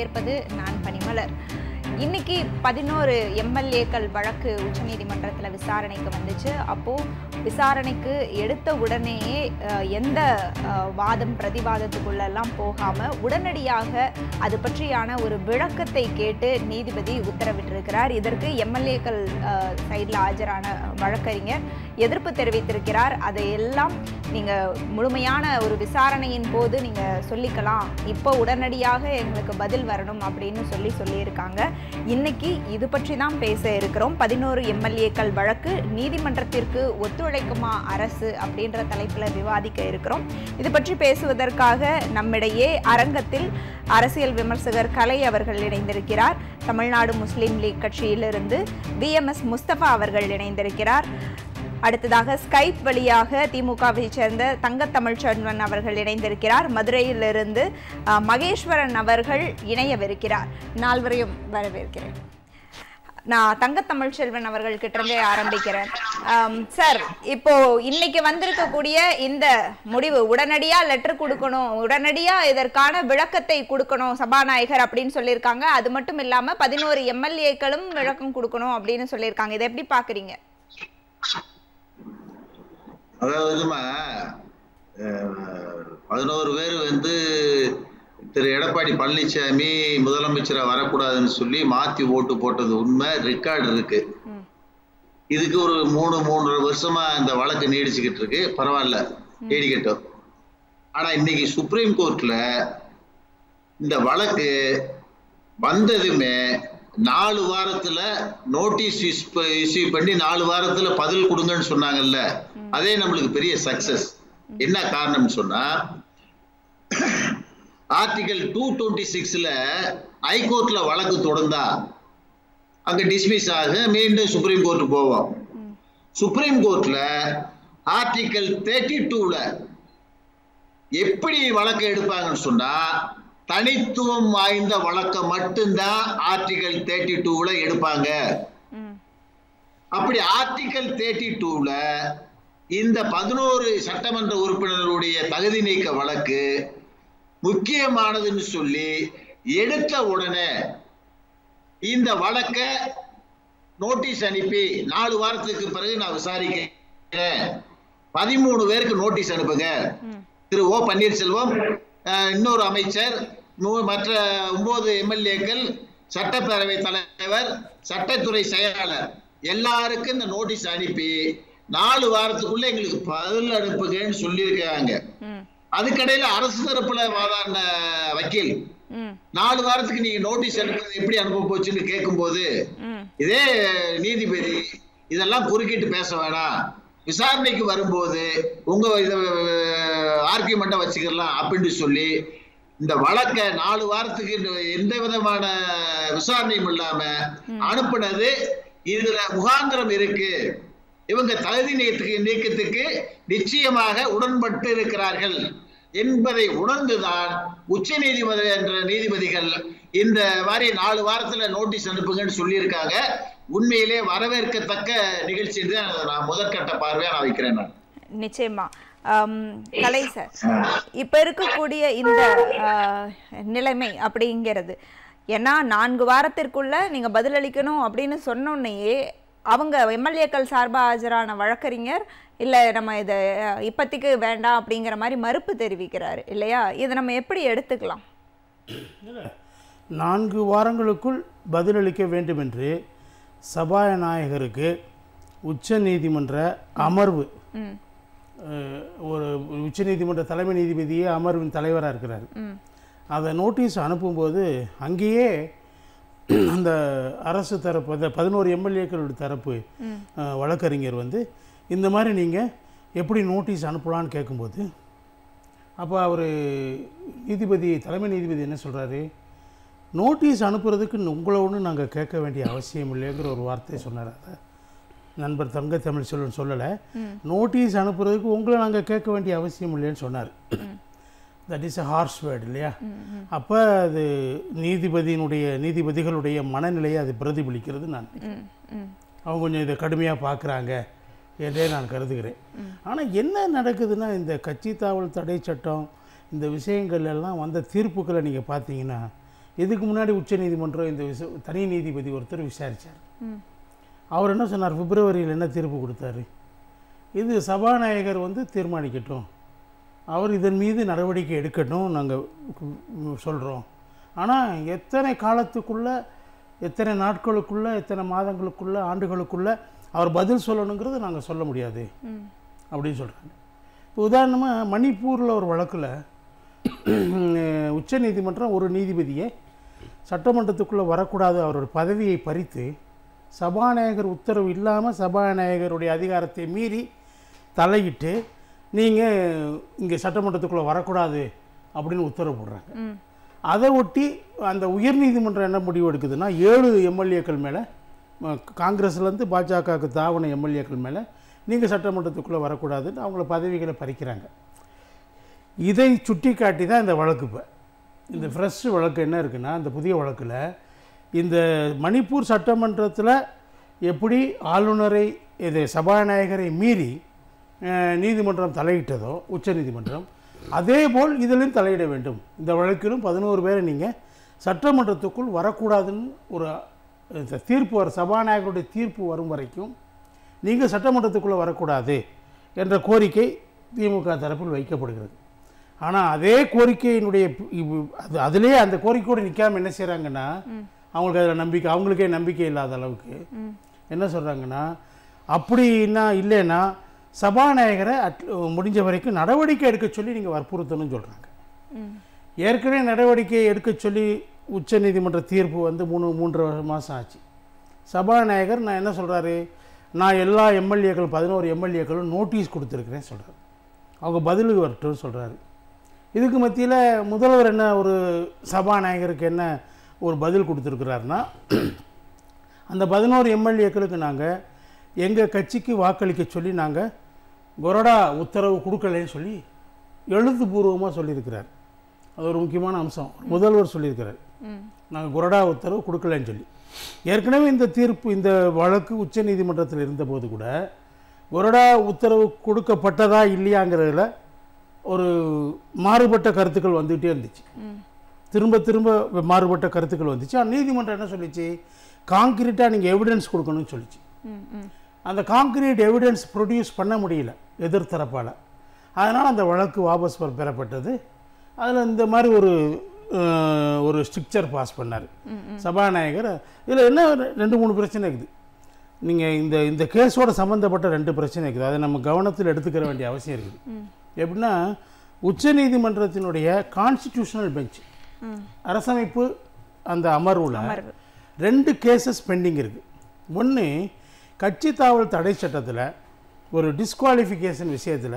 வரவேற்பது நான் பனிமலர் இன்னைக்கு பதினோரு எம்எல்ஏக்கள் வழக்கு உச்சநீதிமன்றத்தில் விசாரணைக்கு வந்துச்சு அப்போ விசாரணைக்கு எடுத்த உடனேயே அஹ், எந்த அஹ், வாதம் பிரதிவாதத்துக்குள்ளெல்லாம் போகாம உடனடியாக அது பற்றியான ஒரு விளக்கத்தை கேட்டு நீதிபதி உத்தரவிட்டிருக்கிறார் இதற்கு எம்எல்ஏக்கள் சைடில் ஆஜரான வழக்கறிஞர் எதிர்ப்பு தெரிவித்திருக்கிறார் அதையெல்லாம் நீங்க முழுமையான ஒரு விசாரணையின் போது நீங்க சொல்லிக்கலாம் இப்போ உடனடியாக எங்களுக்கு பதில் வரணும் அப்படின்னு சொல்லி சொல்லியிருக்காங்க இன்னைக்கு இது பற்றி தான் பேச இருக்கிறோம் பதினோரு எம்எல்ஏக்கள் வழக்கு நீதிமன்றத்திற்கு ஒத்துழைக்குமா அரசு அப்படின்ற தலைப்புல விவாதிக்க இருக்கிறோம் இது பற்றி பேசுவதற்காக நம்மிடையே அரங்கத்தில் அரசியல் விமர்சகர் கலை அவர்கள் இணைந்திருக்கிறார் தமிழ்நாடு முஸ்லீம் லீக் கட்சியிலிருந்து பிஎம்எஸ் முஸ்தபா அவர்கள் இணைந்திருக்கிறார் அடுத்ததாக ஸ்கைப் வழியாக திமுகவை சேர்ந்த தங்கத்தமிழ்ச்செல்வன் அவர்கள் இணைந்திருக்கிறார் மதுரையிலிருந்து அஹ், மகேஸ்வரன் அவர்கள் இணையவிருக்கிறார் நால்வரையும் வரவேற்கிறேன் நான் தங்கத்தமிழ்ச்செல்வன் அவர்கள் கிட்ட இருந்தே ஆரம்பிக்கிறேன் ஆம், சார் இப்போ இன்னைக்கு வந்திருக்கக்கூடிய இந்த முடிவு உடனடியா லெட்டர் கொடுக்கணும் உடனடியா இதற்கான விளக்கத்தை கொடுக்கணும் சபாநாயகர் அப்படின்னு சொல்லியிருக்காங்க அது மட்டும் இல்லாம பதினோரு எம்எல்ஏக்களும் விளக்கம் கொடுக்கணும் அப்படின்னு சொல்லியிருக்காங்க இதை எப்படி பாக்குறீங்க அதாவதுமா பதினோரு பேர் வந்து திரு எடப்பாடி பழனிசாமி முதலமைச்சரா வரக்கூடாதுன்னு சொல்லி மாத்தி ஓட்டு போட்டது உண்மை ரெக்கார்டு இருக்கு ம். இதுக்கு ஒரு மூணு மூன்றரை வருஷமா இந்த வழக்கு நீடிச்சுக்கிட்டு இருக்கு பரவாயில்ல நீடிக்கட்டும் ஆனா இன்னைக்கு சுப்ரீம் கோர்ட்ல இந்த வழக்கு வந்ததுமே நாலு வாரத்துல நோட்டீஸ் இஷ்யூ பண்ணி நாலு வாரத்துல பதில் கொடுங்கன்னு சொன்னாங்கல்ல அதே நம்மளுக்கு பெரிய சக்சஸ் என்ன காரணம்னு சொன்னா ஆர்டிகல் டூ டுவெண்ட்டி சிக்ஸ்ல ஹைகோர்ட்ல வழக்கு தொடர்ந்தா அங்க டிஸ்மிஸ் ஆக மீண்டும் சுப்ரீம் கோர்ட் போவோம் சுப்ரீம் கோர்ட்ல ஆர்டிகல் தேர்ட்டி டூல எப்படி வழக்கு எடுப்பாங்கன்னு சொன்னா தனித்துவம் வாய்ந்த வழக்கை மட்டும்தான் ஆர்டிகல் தேர்ட்டி டூல எடுப்பாங்க ம் அப்படி ஆர்டிகல் தேர்ட்டி டூல இந்த பதினோரு சட்டமன்ற உறுப்பினர்களுடைய தகுதி நீக்க வழக்கு முக்கியமானதுன்னு சொல்லி எடுத்த உடனே இந்த வழக்க நோட்டீஸ் அனுப்பி நாலு வாரத்துக்கு பிறகு நான் விசாரிக்கிறேன் பதிமூணு பேருக்கு நோட்டீஸ் அனுப்புங்க ம் திரு ஓ பன்னீர்செல்வம் அஹ், இன்னொரு அமைச்சர் மு- மற்ற ஒன்பது எம்எல்ஏக்கள் சட்டப்பேரவை தலைவர் சட்டத்துறை செயலாளர் எல்லாருக்கும் இந்த நோட்டீஸ் அனுப்பி நாலு வாரத்துக்குள்ள எங்களுக்கு பதில் அனுப்புங்கன்னு சொல்லியிருக்காங்க ம் அதுக்கடையில அரசு தரப்புல வாதாடின வக்கீல் ம் நாலு வாரத்துக்கு நீங்க நோட்டீஸ் அனுப்புறது எப்படி அனுப்ப போச்சுன்னு கேட்கும்போது ம் இதே நீதிபதி இதெல்லாம் குறுக்கிட்டு பேச வேணாம் விசாரணைக்கு வரும்போது உங்க இத ஆர்கியூமெண்ட்டை வச்சுக்கலாம் அப்படின்னு சொல்லி இந்த வழக்க நாலு வாரத்துக்கு இந்த எந்த விதமான விசாரணையும் இல்லாம அனுப்புனது இதுல முகாந்திரம் இருக்கு இவங்க தகுதி நீக்கத்துக்கு நீக்கத்துக்கு நிச்சயமாக உடன்பட்டு இருக்கிறார்கள் என்பதை உணர்ந்துதான் உச்ச நீதிமன்ற நீதிபதிகள் இந்த மாதிரி நாலு வாரத்துல நோட்டீஸ் அனுப்புங்கன்னு சொல்லியிருக்காங்க உண்மையிலே வரவேற்கத்தக்க நிகழ்ச்சி தான் நான் முதற்கட்ட பார்வையா நான் வைக்கிறேன் நான் நிச்சயமா ஆம், கலை சார் இப்ப இருக்கக்கூடிய இந்த ஆ, நிலைமை அப்படிங்கிறது ஏன்னா நான்கு வாரத்திற்குள்ள நீங்க பதிலளிக்கணும் அப்படின்னு சொன்னோன்னையே அவங்க எம்எல்ஏக்கள் சார்பா ஆஜரான வழக்கறிஞர் இல்ல நம்ம இதை அஹ், இப்போதைக்கு வேண்டாம் அப்படிங்கிற மாதிரி மறுப்பு தெரிவிக்கிறாரு இல்லையா இதை நம்ம எப்படி எடுத்துக்கலாம் இல்லை நான்கு வாரங்களுக்குள் பதிலளிக்க வேண்டும் என்று சபாநாயகருக்கு உச்ச நீதிமன்ற அமர்வு ம் அஹ், ஒரு உச்சநீதிமன்ற தலைமை நீதிபதியே அமர்வின் தலைவராக இருக்கிறார் ம் அதை நோட்டீஸ் அனுப்பும்போது அங்கேயே அந்த அரசு தரப்பு அந்த பதினோரு எம்எல்ஏக்களோட தரப்பு அஹ், வழக்கறிஞர் வந்து இந்த மாதிரி நீங்கள் எப்படி நோட்டீஸ் அனுப்பலான்னு கேட்கும்போது அப்போ அவர் நீதிபதி தலைமை நீதிபதி என்ன சொல்கிறாரு நோட்டீஸ் அனுப்புறதுக்கு உங்களை ஒன்றும் நாங்கள் கேட்க வேண்டிய அவசியம் இல்லைங்கிற ஒரு வார்த்தையை சொன்னார் அதை நண்பர் தங்க தமிழ் செல்வன் சொல்லலை நோட்டீஸ் அனுப்புறதுக்கு உங்களை நாங்கள் கேட்க வேண்டிய அவசியம் இல்லைன்னு சொன்னார் that is a harsh word இல்லையா அப்போ அது நீதிபதியினுடைய நீதிபதிகளுடைய மனநிலையை அது பிரதிபலிக்கிறது நான் நினைக்கிறேன். ம் ம் அவங்க கொஞ்சம் இதை கடுமையாக பார்க்குறாங்க என்றே நான் கருதுகிறேன் ஆனால் என்ன நடக்குதுன்னா இந்த கட்சி தாவல் தடை சட்டம் இந்த விஷயங்கள் எல்லாம் வந்த தீர்ப்புகளை நீங்கள் பார்த்தீங்கன்னா இதுக்கு முன்னாடி உச்சநீதிமன்றம் இந்த விச தனி நீதிபதி ஒருத்தர் விசாரிச்சார் ம் அவர் என்ன சொன்னார் பிப்ரவரியில் என்ன தீர்ப்பு கொடுத்தாரு இது சபாநாயகர் வந்து தீர்மானிக்கட்டும் அவர் இதன் மீது நடவடிக்கை எடுக்கட்டும் நாங்கள் சொல்கிறோம் ஆனால் எத்தனை காலத்துக்குள்ள எத்தனை நாட்களுக்குள்ள எத்தனை மாதங்களுக்குள்ள ஆண்டுகளுக்குள்ள அவர் பதில் சொல்லணுங்கிறது நாங்கள் சொல்ல முடியாது ம் அப்படின்னு சொல்கிறாங்க இப்போ உதாரணமாக மணிப்பூரில் ஒரு வழக்கில் உச்சநீதிமன்றம் ஒரு நீதிபதியை சட்டமன்றத்துக்குள்ளே வரக்கூடாது அவரோட பதவியை பறித்து சபாநாயகர் உத்தரவு இல்லாமல் சபாநாயகருடைய அதிகாரத்தை மீறி தலையிட்டு நீங்கள் இங்கே சட்டமன்றத்துக்குள்ளே வரக்கூடாது அப்படின்னு உத்தரவு போடுறாங்க ம் அதை ஒட்டி அந்த உயர்நீதிமன்றம் என்ன முடிவு எடுக்குதுன்னா ஏழு எம்எல்ஏக்கள் மேலே காங்கிரஸ்லேருந்து பாஜகவுக்கு தாவன எம்எல்ஏக்கள் மேலே நீங்கள் சட்டமன்றத்துக்குள்ளே வரக்கூடாதுன்னு அவங்கள பதவிகளை பறிக்கிறாங்க இதை சுட்டி காட்டி தான் இந்த வழக்கு இப்போ இந்த ஃப்ரெஷ் வழக்கு என்ன இருக்குன்னா இந்த புதிய வழக்கில் இந்த மணிப்பூர் சட்டமன்றத்தில் எப்படி ஆளுநரை இது சபாநாயகரை மீறி அஹ், நீதிமன்றம் தலையிட்டதோ உச்சநீதிமன்றம் அதே போல் இதிலும் தலையிட வேண்டும் இந்த வழக்கிலும் பதினோரு பேரை நீங்கள் சட்டமன்றத்துக்குள் வரக்கூடாதுன்னு ஒரு இந்த தீர்ப்பு வர சபாநாயகருடைய தீர்ப்பு வரும் வரைக்கும் நீங்கள் சட்டமன்றத்துக்குள்ளே வரக்கூடாது என்ற கோரிக்கை திமுக தரப்பில் வைக்கப்படுகிறது ஆனால் அதே கோரிக்கையினுடைய பு- இவ்- அது அதிலே அந்த கோரிக்கையோடு நிற்காம என்ன செய்கிறாங்கன்னா அவங்களுக்கு அதில் நம்பிக்கை அவங்களுக்கே நம்பிக்கை இல்லாத அளவுக்கு ம் என்ன சொல்கிறாங்கன்னா அப்படின்னா இல்லைன்னா சபாநாயகரை அட் முடிஞ்ச வரைக்கும் நடவடிக்கை எடுக்க சொல்லி நீங்கள் வற்புறுத்தணும்னு சொல்கிறாங்க ம் ஏற்கனவே நடவடிக்கை எடுக்க சொல்லி உச்சநீதிமன்ற தீர்ப்பு வந்து மூணு மூன்றரை மாதம் ஆச்சு சபாநாயகர் நான் என்ன சொல்கிறாரு நான் எல்லா எம்எல்ஏக்கள் பதினோரு எம்எல்ஏக்களும் நோட்டீஸ் கொடுத்துருக்குறேன் சொல்கிறார் அவங்க பதிலுக்கு வரட்டும்னு சொல்கிறாரு இதுக்கு மத்தியில் முதல்வர் என்ன ஒரு சபாநாயகருக்கு என்ன ஒரு பதில் கொடுத்துருக்கிறாருன்னா அந்த பதினோரு எம்எல்ஏக்களுக்கு நாங்கள் எங்கள் கட்சிக்கு வாக்களிக்க சொல்லி நாங்கள் கொறடா உத்தரவு கொடுக்கலைன்னு சொல்லி எழுத்துப்பூர்வமாக சொல்லியிருக்கிறார் அது ஒரு முக்கியமான அம்சம் முதல்வர் சொல்லியிருக்கிறார் ம் நாங்கள் கொறடா உத்தரவு கொடுக்கலன்னு சொல்லி ஏற்கனவே இந்த தீர்ப்பு இந்த வழக்கு உச்சநீதிமன்றத்தில் இருந்தபோது கூட கொறடா உத்தரவு கொடுக்கப்பட்டதா இல்லையாங்கிறதுல ஒரு மாறுபட்ட கருத்துக்கள் வந்துகிட்டே இருந்துச்சு ம் திரும்ப திரும்ப மாறுபட்ட கருத்துக்கள் வந்துச்சு ஆனால் நீதிமன்றம் என்ன சொல்லிச்சு காங்கிரீட்டாக நீங்கள் எவிடன்ஸ் கொடுக்கணும்னு சொல்லிச்சு ம் ம் அந்த காங்கிரீட் எவிடன்ஸ் ப்ரொடியூஸ் பண்ண முடியல எதிர்த்தரப்பால் அதனால் அந்த வழக்கு வாபஸ் பெற- பெறப்பட்டது அதில் இந்த மாதிரி ஒரு அஹ், ஒரு ஸ்ட்ரிக்சர் பாஸ் பண்ணார் சபாநாயகர் இதில் என்ன ஒரு ரெண்டு மூணு பிரச்சனை இருக்குது நீங்கள் இந்த இந்த கேஸோட சம்மந்தப்பட்ட ரெண்டு பிரச்சனை இருக்குது அதை நம்ம கவனத்தில் எடுத்துக்கிற வேண்டிய அவசியம் இருக்குது ம் எப்படின்னா உச்சநீதிமன்றத்தினுடைய கான்ஸ்டிடியூஷனல் பெஞ்ச் ம் அரசமைப்பு அந்த அமர்வில் அமர்வு ரெண்டு கேசஸ் பெண்டிங் இருக்குது ஒன்று கட்சி தாவல் தடை சட்டத்தில் ஒரு டிஸ்குவாலிஃபிகேஷன் விஷயத்தில்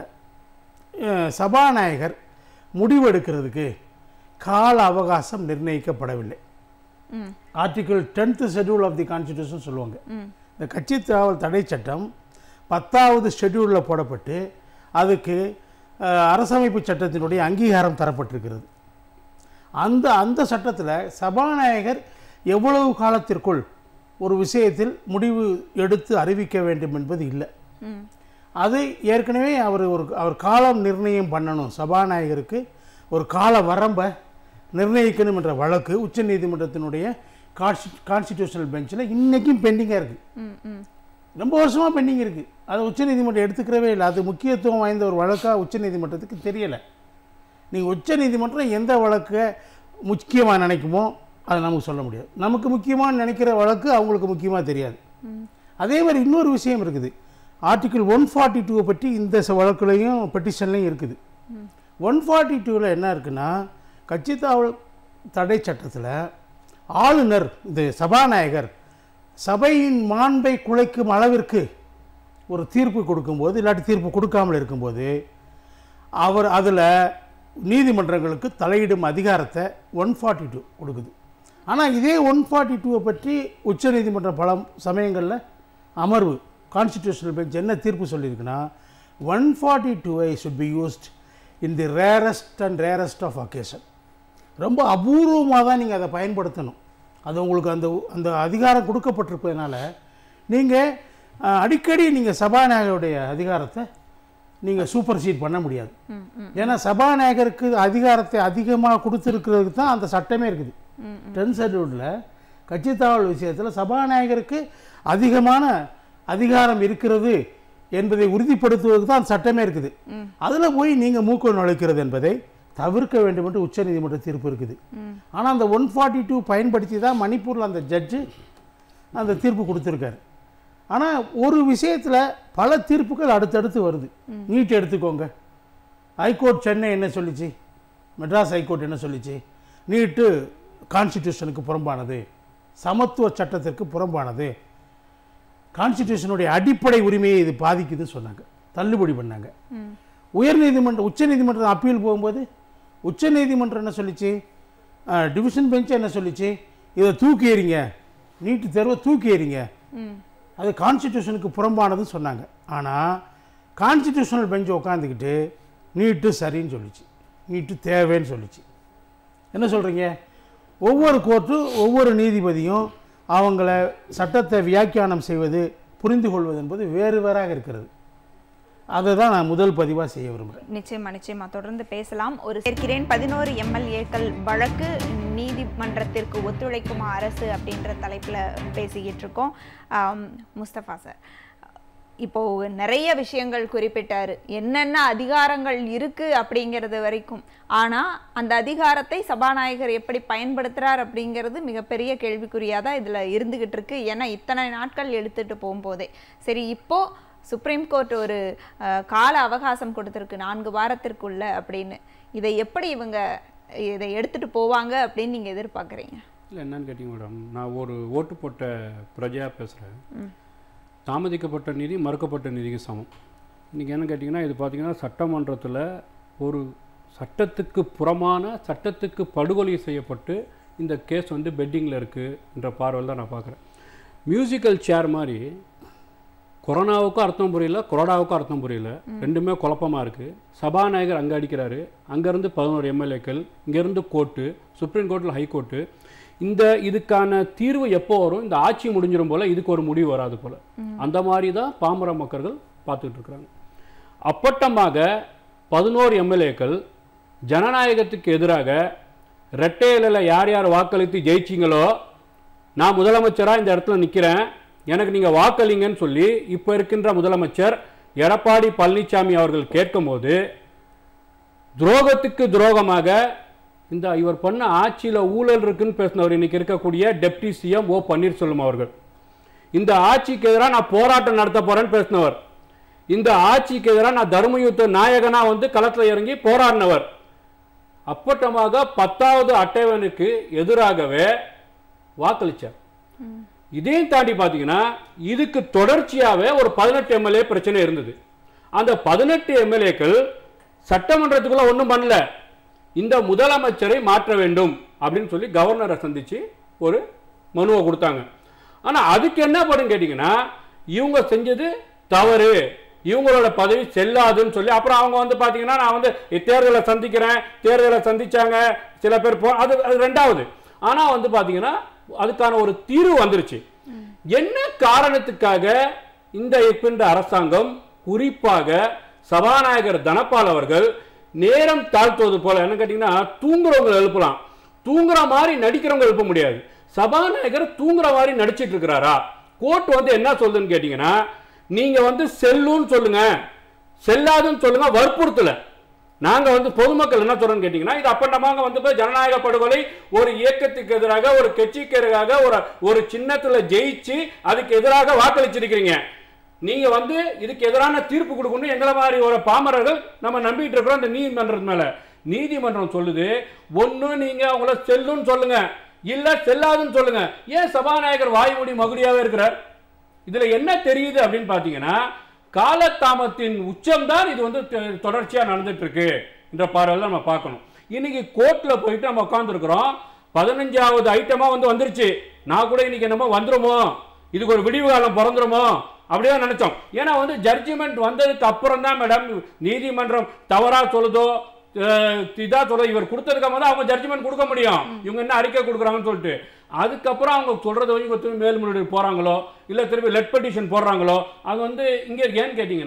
சபாநாயகர் முடிவெடுக்கிறதுக்கு கால அவகாசம் நிர்ணயிக்கப்படவில்லை ம் article tenth schedule of the constitution சொல்லுவாங்க ம் இந்த கட்சி தாவல் தடை சட்டம் பத்தாவது ஷெட்யூலில் போடப்பட்டு அதுக்கு அஹ், அரசமைப்பு சட்டத்தினுடைய அங்கீகாரம் தரப்பட்டிருக்கிறது அந்த அந்த சட்டத்தில் சபாநாயகர் எவ்வளவு காலத்திற்குள் ஒரு விஷயத்தில் முடிவு எடுத்து அறிவிக்க வேண்டும் என்பது இல்லை ம் அது ஏற்கனவே அவர் ஒரு அவர் காலம் நிர்ணயம் பண்ணணும் சபாநாயகருக்கு ஒரு கால வரம்பை நிர்ணயிக்கணும் என்ற வழக்கு உச்சநீதிமன்றத்தினுடைய கான்ஸ்டி கான்ஸ்டிடியூஷனல் பெஞ்சில் இன்றைக்கும் பெண்டிங்காக இருக்குது ம் ம் ரொம்ப வருஷமாக பெண்டிங் இருக்குது அதை உச்சநீதிமன்றம் எடுத்துக்கிறவே இல்லை அது முக்கியத்துவம் வாய்ந்த ஒரு வழக்காக உச்சநீதிமன்றத்துக்கு தெரியலை நீங்கள் உச்சநீதிமன்றம் எந்த வழக்கை முக்கியமாக நினைக்குமோ அதை நமக்கு சொல்ல முடியாது நமக்கு முக்கியமாக நினைக்கிற வழக்கு அவங்களுக்கு முக்கியமாக தெரியாது அதே மாதிரி இன்னொரு விஷயம் இருக்குது ஆர்டிகிள் ஒன் ஃபார்ட்டி டூவை பற்றி இந்த ச- வழக்குலையும் பெட்டிஷன்லையும் இருக்குது ஒன் ஃபார்ட்டி டூவில் என்ன இருக்குன்னா கட்சி தாவல் தடை சட்டத்தில் ஆளுநர் இந்த சபாநாயகர் சபையின் மாண்பை குலைக்கும் அளவிற்கு ஒரு தீர்ப்பு கொடுக்கும்போது இல்லாட்டி தீர்ப்பு கொடுக்காமல் இருக்கும்போது அவர் அதில் நீதிமன்றங்களுக்கு தலையிடும் அதிகாரத்தை ஒன் ஃபார்ட்டி டூ கொடுக்குது ஆனால் இதே ஒன் ஃபார்ட்டி டூவை பற்றி உச்சநீதிமன்றம் பல சமயங்களில் அமர்வு கான்ஸ்டிடியூஷனல் பெஞ்ச் என்ன தீர்ப்பு சொல்லியிருக்குன்னா ஒன் ஃபார்ட்டி டூவை should be used in the rarest and rarest of occasion ரொம்ப அபூர்வமாக தான் நீங்கள் அதை பயன்படுத்தணும் அது உங்களுக்கு அந்த அந்த அதிகாரம் கொடுக்கப்பட்டிருப்பதனால நீங்கள் அடிக்கடி நீங்கள் சபாநாயகருடைய அதிகாரத்தை நீங்கள் சூப்பர் சீட் பண்ண முடியாது ம் ம் ஏன்னா சபாநாயகருக்கு அதிகாரத்தை அதிகமாக கொடுத்துருக்கிறதுக்கு தான் அந்த சட்டமே இருக்குது டென் ஷெட்யூலில் கட்சி தாவல் விஷயத்தில் சபாநாயகருக்கு அதிகமான அதிகாரம் இருக்கிறது என்பதை உறுதிப்படுத்துவதற்கு தான் சட்டமே இருக்குது அதில் போய் நீங்கள் மூக்க நுழைக்கிறது என்பதை தவிர்க்க வேண்டும் என்று உச்சநீதிமன்ற தீர்ப்பு இருக்குது ஆனால் அந்த ஒன் ஃபார்ட்டி டூ பயன்படுத்தி தான் மணிப்பூரில் அந்த ஜட்ஜு அந்த தீர்ப்பு கொடுத்துருக்காரு ஆனால் ஒரு விஷயத்தில் பல தீர்ப்புகள் அடுத்தடுத்து வருது நீட் எடுத்துக்கோங்க ஹைகோர்ட் சென்னை என்ன சொல்லிச்சு மெட்ராஸ் ஹைகோர்ட் என்ன சொல்லிச்சு நீட்டு கான்ஸ்டிடியூஷனுக்கு புறம்பானது சமத்துவ சட்டத்திற்கு புறம்பானது கான்ஸ்டிடியூஷனுடைய அடிப்படை உரிமையை இது பாதிக்குதுன்னு சொன்னாங்க தள்ளுபடி பண்ணாங்க உயர்நீதிமன்றம் உச்சநீதிமன்றம் அப்பீல் போகும்போது உச்சநீதிமன்றம் என்ன சொல்லிச்சு டிவிஷன் பெஞ்ச் என்ன சொல்லிச்சு இதை தூக்கி எறிங்க நீட்டு தேர்வை தூக்கி எறிங்க அது கான்ஸ்டிடியூஷனுக்கு புறம்பானதுன்னு சொன்னாங்க ஆனால் கான்ஸ்டிடியூஷனல் பெஞ்ச் உட்காந்துக்கிட்டு நீட்டு சரின்னு சொல்லிச்சு நீட்டு தேவைன்னு சொல்லிச்சு என்ன சொல்கிறீங்க ஒவ்வொரு கோர்ட்டும் ஒவ்வொரு நீதிபதியும் அவங்கள சட்டத்தை வியாக்கியானம் செய்வது புரிந்து கொள்வது என்பது வேறு வேறாக இருக்கிறது அதை தான் நான் முதல் பதிவாக செய்ய விரும்புகிறேன் நிச்சயமா நிச்சயமா தொடர்ந்து பேசலாம் ஒரு சேர்க்கிறேன் பதினோரு எம்எல்ஏக்கள் வழக்கு நீதிமன்றத்திற்கு ஒத்துழைக்குமா அரசு அப்படின்ற தலைப்புல பேசிக்கிட்டு இருக்கோம் ஆம், முஸ்தபா சார் இப்போ நிறைய விஷயங்கள் குறிப்பிட்டாரு என்னென்ன அதிகாரங்கள் இருக்கு அப்படிங்கிறது வரைக்கும் ஆனா அந்த அதிகாரத்தை சபாநாயகர் எப்படி பயன்படுத்துறார் அப்படிங்கிறது மிகப்பெரிய கேள்விக்குறியா தான் இதுல இருந்துகிட்டு இருக்கு ஏன்னா இத்தனை நாட்கள் எடுத்துட்டு போகும்போதே சரி இப்போ சுப்ரீம் கோர்ட் ஒரு அஹ், கால அவகாசம் கொடுத்துருக்கு நான்கு வாரத்திற்குள்ள அப்படின்னு இதை எப்படி இவங்க இதை எடுத்துட்டு போவாங்க அப்படின்னு நீங்க எதிர்பார்க்குறீங்க இல்லை என்னன்னு கேட்டிங்க மேடம் நான் ஒரு ஓட்டு போட்ட பிரஜையாக பேசுகிறேன் தாமதிக்கப்பட்ட நிதி மறுக்கப்பட்ட நிதிக்கு சமம் இன்றைக்கி என்ன கேட்டிங்கன்னா இது பார்த்தீங்கன்னா சட்டமன்றத்தில் ஒரு சட்டத்துக்கு புறமான சட்டத்துக்கு படுகொலை செய்யப்பட்டு இந்த கேஸ் வந்து பெட்டிங்கில் இருக்குன்ற பார்வையில் தான் நான் பார்க்குறேன் மியூசிக்கல் சேர் மாதிரி கொரோனாவுக்கும் அர்த்தம் புரியல கொரோனாவுக்கும் அர்த்தம் புரியல ரெண்டுமே குழப்பமா இருக்குது சபாநாயகர் அங்கே அடிக்கிறாரு அங்கேருந்து பதினோரு எம்எல்ஏக்கள் இங்கேருந்து கோர்ட்டு சுப்ரீம் கோர்ட்டில் ஹைகோர்ட்டு இந்த இதுக்கான தீர்வு எப்போ வரும் இந்த ஆட்சி முடிஞ்சிடும் போல் இதுக்கு ஒரு முடிவு வராது போல் அந்த மாதிரி தான் பாமர மக்கள் பார்த்துட்டு இருக்கிறாங்க அப்பட்டமாக பதினோரு எம்எல்ஏக்கள் ஜனநாயகத்துக்கு எதிராக ரெட்டை இலையில யார் யார் வாக்களித்து ஜெயிச்சிங்களோ நான் முதலமைச்சராக இந்த இடத்துல நிற்கிறேன் எனக்கு நீங்கள் வாக்களிங்கன்னு சொல்லி இப்போ இருக்கின்ற முதலமைச்சர் எடப்பாடி பழனிசாமி அவர்கள் கேட்கும்போது துரோகத்துக்கு துரோகமாக இந்த இவர் பண்ண ஆட்சியில் ஊழல் இருக்குன்னு பேசினவர் இன்னைக்கு இருக்கக்கூடிய டெப்டி சிஎம் ஓ பன்னீர்செல்வம் அவர்கள் இந்த ஆட்சிக்கு எதிராக நான் போராட்டம் நடத்த போறேன்னு பேசினவர் இந்த ஆட்சிக்கு எதிராக நான் தர்மயுத்த நாயகனா வந்து களத்தில் இறங்கி போராடினவர் அப்பட்டமாக பத்தாவது அட்டைவனுக்கு எதிராகவே வாக்களிச்சார் இதையும் தாண்டி பார்த்தீங்கன்னா இதுக்கு தொடர்ச்சியாகவே ஒரு பதினெட்டு எம்எல்ஏ பிரச்சனை இருந்தது அந்த பதினெட்டு எம்எல்ஏக்கள் சட்டமன்றத்துக்குள்ள ஒன்றும் பண்ணல இந்த முதலமைச்சரை மாற்ற வேண்டும் அப்படின்னு சொல்லி கவர்னரை சந்திச்சு ஒரு மனுவை கொடுத்தாங்க ஆனா அதுக்கு என்ன பண்ணுன்னு கேட்டீங்கன்னா இவங்க செஞ்சது தவறு இவங்களோட பதவி செல்லாதுன்னு சொல்லி அப்புறம் அவங்க வந்து பாத்தீங்கன்னா நான் வந்து தேர்தலை சந்திக்கிறேன் தேர்தலை சந்திச்சாங்க சில பேர் போ அது அது ரெண்டாவது ஆனா வந்து பாத்தீங்கன்னா அதுக்கான ஒரு தீர்வு வந்துருச்சு என்ன காரணத்துக்காக இந்த இருக்கின்ற அரசாங்கம் குறிப்பாக சபாநாயகர் தனபால் அவர்கள் நேரம் தாழ்த்துவது போல என்ன கேட்டீங்கன்னா தூங்குறவங்க எழுப்பலாம் தூங்குற மாதிரி நடிக்கிறவங்க எழுப்ப முடியாது சபாநாயகர் தூங்குற மாதிரி நடிச்சிட்டு இருக்கிறாரா கோர்ட் வந்து என்ன சொல்லுதுன்னு கேட்டீங்கன்னா நீங்க வந்து செல்லுன்னு சொல்லுங்க செல்லாதுன்னு சொல்லுங்க வற்புறுத்தல நாங்க வந்து பொதுமக்கள் என்ன சொல்றோம்னு கேட்டீங்கன்னா இது அப்பண்டமாக வந்து போய் ஜனநாயக படுகொலை ஒரு இயக்கத்துக்கு எதிராக ஒரு கட்சிக்கு எதிராக ஒரு ஒரு சின்னத்துல ஜெயிச்சு அதுக்கு எதிராக வாக்களிச்சிருக்கிறீங்க நீங்க வந்து இதுக்கு எதிரான தீர்ப்பு கொடுக்கணும் எங்களை மாதிரி ஒரு பாமரர்கள் நம்ம நம்பிட்டு இருக்கிறோம் இந்த நீதிமன்றம் மேல நீதிமன்றம் சொல்லுது ஒண்ணு நீங்க அவங்கள செல்லுன்னு சொல்லுங்க இல்ல செல்லாதுன்னு சொல்லுங்க ஏன் சபாநாயகர் வாய்மொழி மகுடியாவே இருக்கிறார் இதுல என்ன தெரியுது அப்படின்னு பாத்தீங்கன்னா காலதாமத்தின் உச்சம்தான் இது வந்து தெ- தொடர்ச்சியா நடந்துட்டு இருக்கு என்ற பார்வையில் நம்ம பார்க்கணும் இன்னைக்கு கோர்ட்ல போயிட்டு நம்ம உட்காந்துருக்கிறோம் பதினஞ்சாவது ஐட்டமா வந்து வந்துருச்சு நான் கூட இன்னைக்கு என்னமோ வந்துருமோ இதுக்கு ஒரு விடிவு காலம் பிறந்துருமோ அப்படியே நினைச்சோம் ஏன்னா வந்து ஜட்ஜ்மெண்ட் வந்ததுக்கு அப்புறம் தான் மேடம் நீதிமன்றம் தவறா சொல்லுதோ அஹ், இதா சொல்ல இவர் கொடுத்ததுக்கு அப்புறம் தான் அவங்க ஜட்ஜ்மெண்ட் கொடுக்க முடியும் இவங்க என்ன அறிக்கை கொடுக்குறாங்கன்னு சொல்லிட்டு அதுக்கப்புறம் அவங்க சொல்றதை வந்து இவங்க திரும்பி மேல்முறையீடு போறாங்களோ இல்ல திரும்பி லெட் பெட்டிஷன் போடுறாங்களோ அது வந்து இங்க ஏன்னு கேட்டீங்கன்னா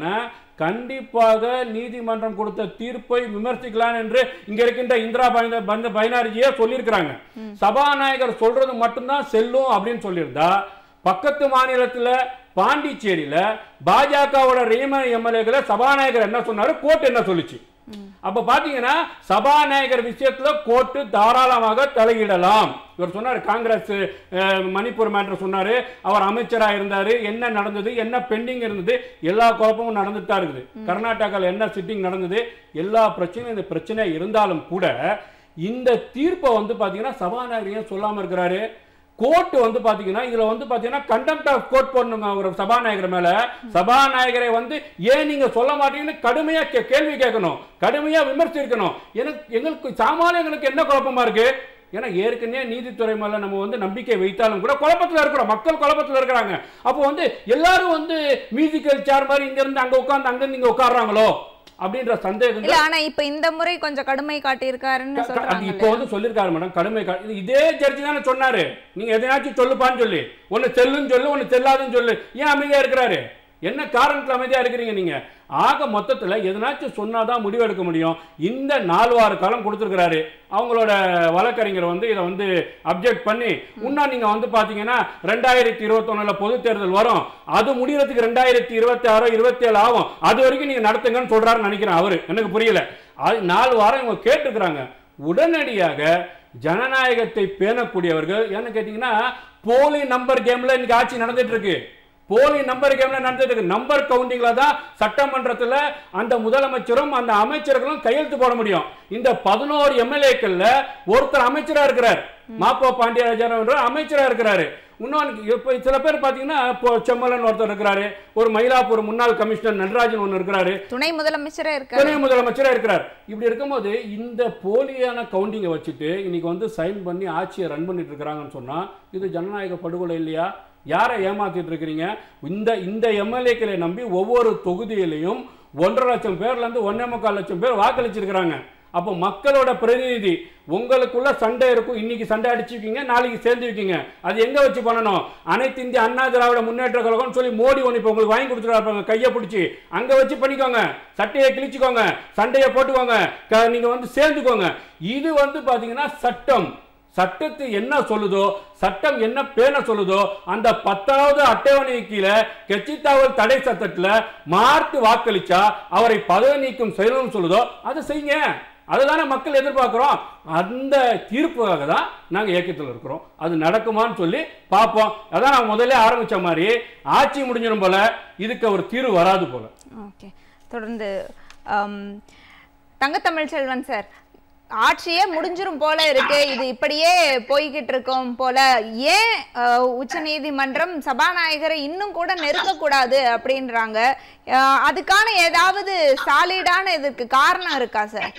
கண்டிப்பாக நீதிமன்றம் கொடுத்த தீர்ப்பை விமர்சிக்கலாம் என்று இங்க இருக்கின்ற இந்திரா பைன- பந்த பைனாரிஜியே சொல்லியிருக்கிறாங்க சபாநாயகர் சொல்றது மட்டும்தான் செல்லும் அப்படின்னு சொல்லியிருந்தா பக்கத்து மாநிலத்துல பாண்டிச்சேரியில பாஜகவோட ரீம எம்எல்ஏக்களை சபாநாயகர் என்ன சொன்னாரு கோர்ட் என்ன சொல்லுச்சு அப்ப பாத்தீங்கன்னா சபாநாயகர் விஷயத்துல கோர்ட்டு தாராளமாக தலையிடலாம் இவர் சொன்னார் காங்கிரஸ் அஹ், மணிப்பூர் மேட்டர் சொன்னாரு அவர் அமைச்சரா இருந்தாரு என்ன நடந்தது என்ன பெண்டிங் இருந்தது எல்லா குழப்பமும் நடந்துட்டு தான் இருக்குது கர்நாடகாவில் என்ன சிட்டிங் நடந்தது எல்லா பிரச்சனையும் இந்த பிரச்சனை இருந்தாலும் கூட இந்த தீர்ப்பை வந்து பாத்தீங்கன்னா சபாநாயகர் ஏன் சொல்லாம இருக்கிறாரு கோர்ட் வந்து பாத்தீங்கன்னா இதுல வந்து பாத்தீங்கன்னா கண்டெம்ட் ஆஃப் கோர்ட் பண்ணுங்க ஒரு சபாநாயகர் மேல சபாநாயகரை வந்து ஏன் நீங்க சொல்ல மாட்டீங்கன்னு கடுமையா கே- கேள்வி கேட்கணும் கடுமையா விமர்சிக்கணும் எனக்கு எங்களுக்கு சாமானியங்களுக்கு என்ன குழப்பமா இருக்கு ஏன்னா ஏற்கனவே நீதித்துறை மேல நம்ம வந்து நம்பிக்கை வைத்தாலும் கூட குழப்பத்துல இருக்கிறோம் மக்கள் குழப்பத்துல இருக்கிறாங்க அப்போ வந்து எல்லாரும் வந்து மியூசிக்கல் சேர் மாதிரி இங்க இருந்து அங்க உட்கார்ந்து அங்க இருந்து இங்க உட்கார்றாங்களோ அப்படின்ற சந்தேகம் இல்ல ஆனா இப்ப இந்த முறை கொஞ்சம் கடுமை காட்டியிருக்காருன்னு க- க- அது சொல்றாங்க இப்போ வந்து சொல்லிருக்காரு மேடம் கடுமை கா- இது இதே ஜட்ஜி தானே சொன்னாரு நீங்க எதையாச்சும் சொல்லுப்பான்னு சொல்லி ஒன்னு செல்லுன்னு சொல்லு ஒன்னு செல்லாதுன்னு சொல்லு ஏன் அமைதியா இருக்கிறாரு என்ன காரணத்துல அமைதியா இருக்கிறீங்க நீங்க ஆக மொத்தத்துல எதனாச்சும் சொன்னாதான் முடிவெடுக்க முடியும் இந்த நாலு வார காலம் கொடுத்துருக்கிறாரு அவங்களோட வழக்கறிஞர் வந்து இதை வந்து அப்ஜெக்ட் பண்ணி இன்னும் நீங்க வந்து பாத்தீங்கன்னா ரெண்டாயிரத்தி இருபத்தொன்னுல பொது தேர்தல் வரும் அது முடியறதுக்கு ரெண்டாயிரத்தி இருபத்தி ஆறோ இருபத்தி ஏழு ஆகும் அது வரைக்கும் நீங்க நடத்துங்கன்னு சொல்றாருன்னு நினைக்கிறேன் அவரு எனக்கு புரியல அது நாலு வாரம் இவங்க கேட்டுக்கிறாங்க உடனடியாக ஜனநாயகத்தை பேணக்கூடியவர்கள் என்ன கேட்டீங்கன்னா போலி நம்பர் கேம்ல இன்னைக்கு ஆட்சி நடந்துட்டு இருக்கு போலி நம்பர் கேம்ல நடந்துட்டு இருக்கு நம்பர் கவுண்டிங்ல தான் சட்டமன்றத்துல அந்த முதலமைச்சரும் அந்த அமைச்சர்களும் கையெழுத்து போட முடியும் இந்த பதினோரு எம்எல்ஏக்கள்ல ஒருத்தர் அமைச்சரா இருக்கிறார் மாப்போ பாண்டியராஜன் என்ற அமைச்சரா இருக்கிறாரு இன்னொன்று இப்போ சில பேர் பார்த்தீங்கன்னா இப்போ செம்மலன் ஒருத்தர் இருக்கிறாரு ஒரு மயிலாப்பூர் முன்னாள் கமிஷனர் நடராஜன் ஒன்று இருக்கிறாரு துணை முதலமைச்சரே இருக்காரு துணை முதலமைச்சரா இருக்கிறார் இப்படி இருக்கும்போது இந்த போலியான கவுண்டிங்கை வச்சுட்டு இன்னைக்கு வந்து சைன் பண்ணி ஆட்சியை ரன் பண்ணிட்டு இருக்கிறாங்கன்னு சொன்னா இது ஜனநாயக படுகொலை இல்லையா யாரை ஏமாத்திட்டு இருக்கிறீங்க இந்த இந்த எம்எல்ஏக்களை நம்பி ஒவ்வொரு தொகுதியிலையும் ஒன்றரை லட்சம் பேர்ல இருந்து ஒன்னே முக்கால் லட்சம் பேர் வாக்களிச்சிருக்கிறாங்க அப்போ மக்களோட பிரதிநிதி உங்களுக்குள்ள சண்டை இருக்கும் இன்னைக்கு சண்டை அடிச்சுக்கிங்க நாளைக்கு சேர்ந்து வைக்கிங்க அது எங்க வச்சு பண்ணணும் அனைத்து இந்திய அண்ணா திராவிட முன்னேற்ற கழகம்னு சொல்லி மோடி ஒன்று இப்போ உங்களுக்கு வாங்கி கொடுத்துருவாங்க கையை பிடிச்சி அங்க வச்சு பண்ணிக்கோங்க சட்டையை கிழிச்சுக்கோங்க சண்டையை போட்டுக்கோங்க க- நீங்க வந்து சேர்ந்துக்கோங்க இது வந்து பாத்தீங்கன்னா சட்டம் சட்டத்து என்ன சொல்லுதோ சட்டம் என்ன பேண சொல்லுதோ அந்த பத்தாவது அட்டவணை கீழே கட்சித்தாவல் தடை சட்டத்துல மார்க்கு வாக்களிச்சா அவரை பதவி நீக்கம் செய்யணும்னு சொல்லுதோ அதை செய்யுங்க அதுதானே மக்கள் எதிர்பார்க்கிறோம் அந்த தீர்ப்புக்காக தான் நாங்க இயக்கத்தில் இருக்கிறோம் அது நடக்குமான்னு சொல்லி பார்ப்போம் அதான் நான் முதல்ல ஆரம்பிச்ச மாதிரி ஆட்சி முடிஞ்சிடும் போல இதுக்கு ஒரு தீர்வு வராது போல ஓகே தொடர்ந்து ஆம், தங்கத்தமிழ் செல்வன் சார் ஆட்சியே முடிஞ்சிரும் போல இருக்கு இது இப்படியே போய்கிட்டு இருக்கோம் போல ஏன் உச்ச நீதிமன்றம் சபாநாயகரை இன்னும் கூட நெருக்கக்கூடாது அப்படின்றாங்க அஹ், அதுக்கான ஏதாவது சாலிடான இதுக்கு காரணம் இருக்கா சார்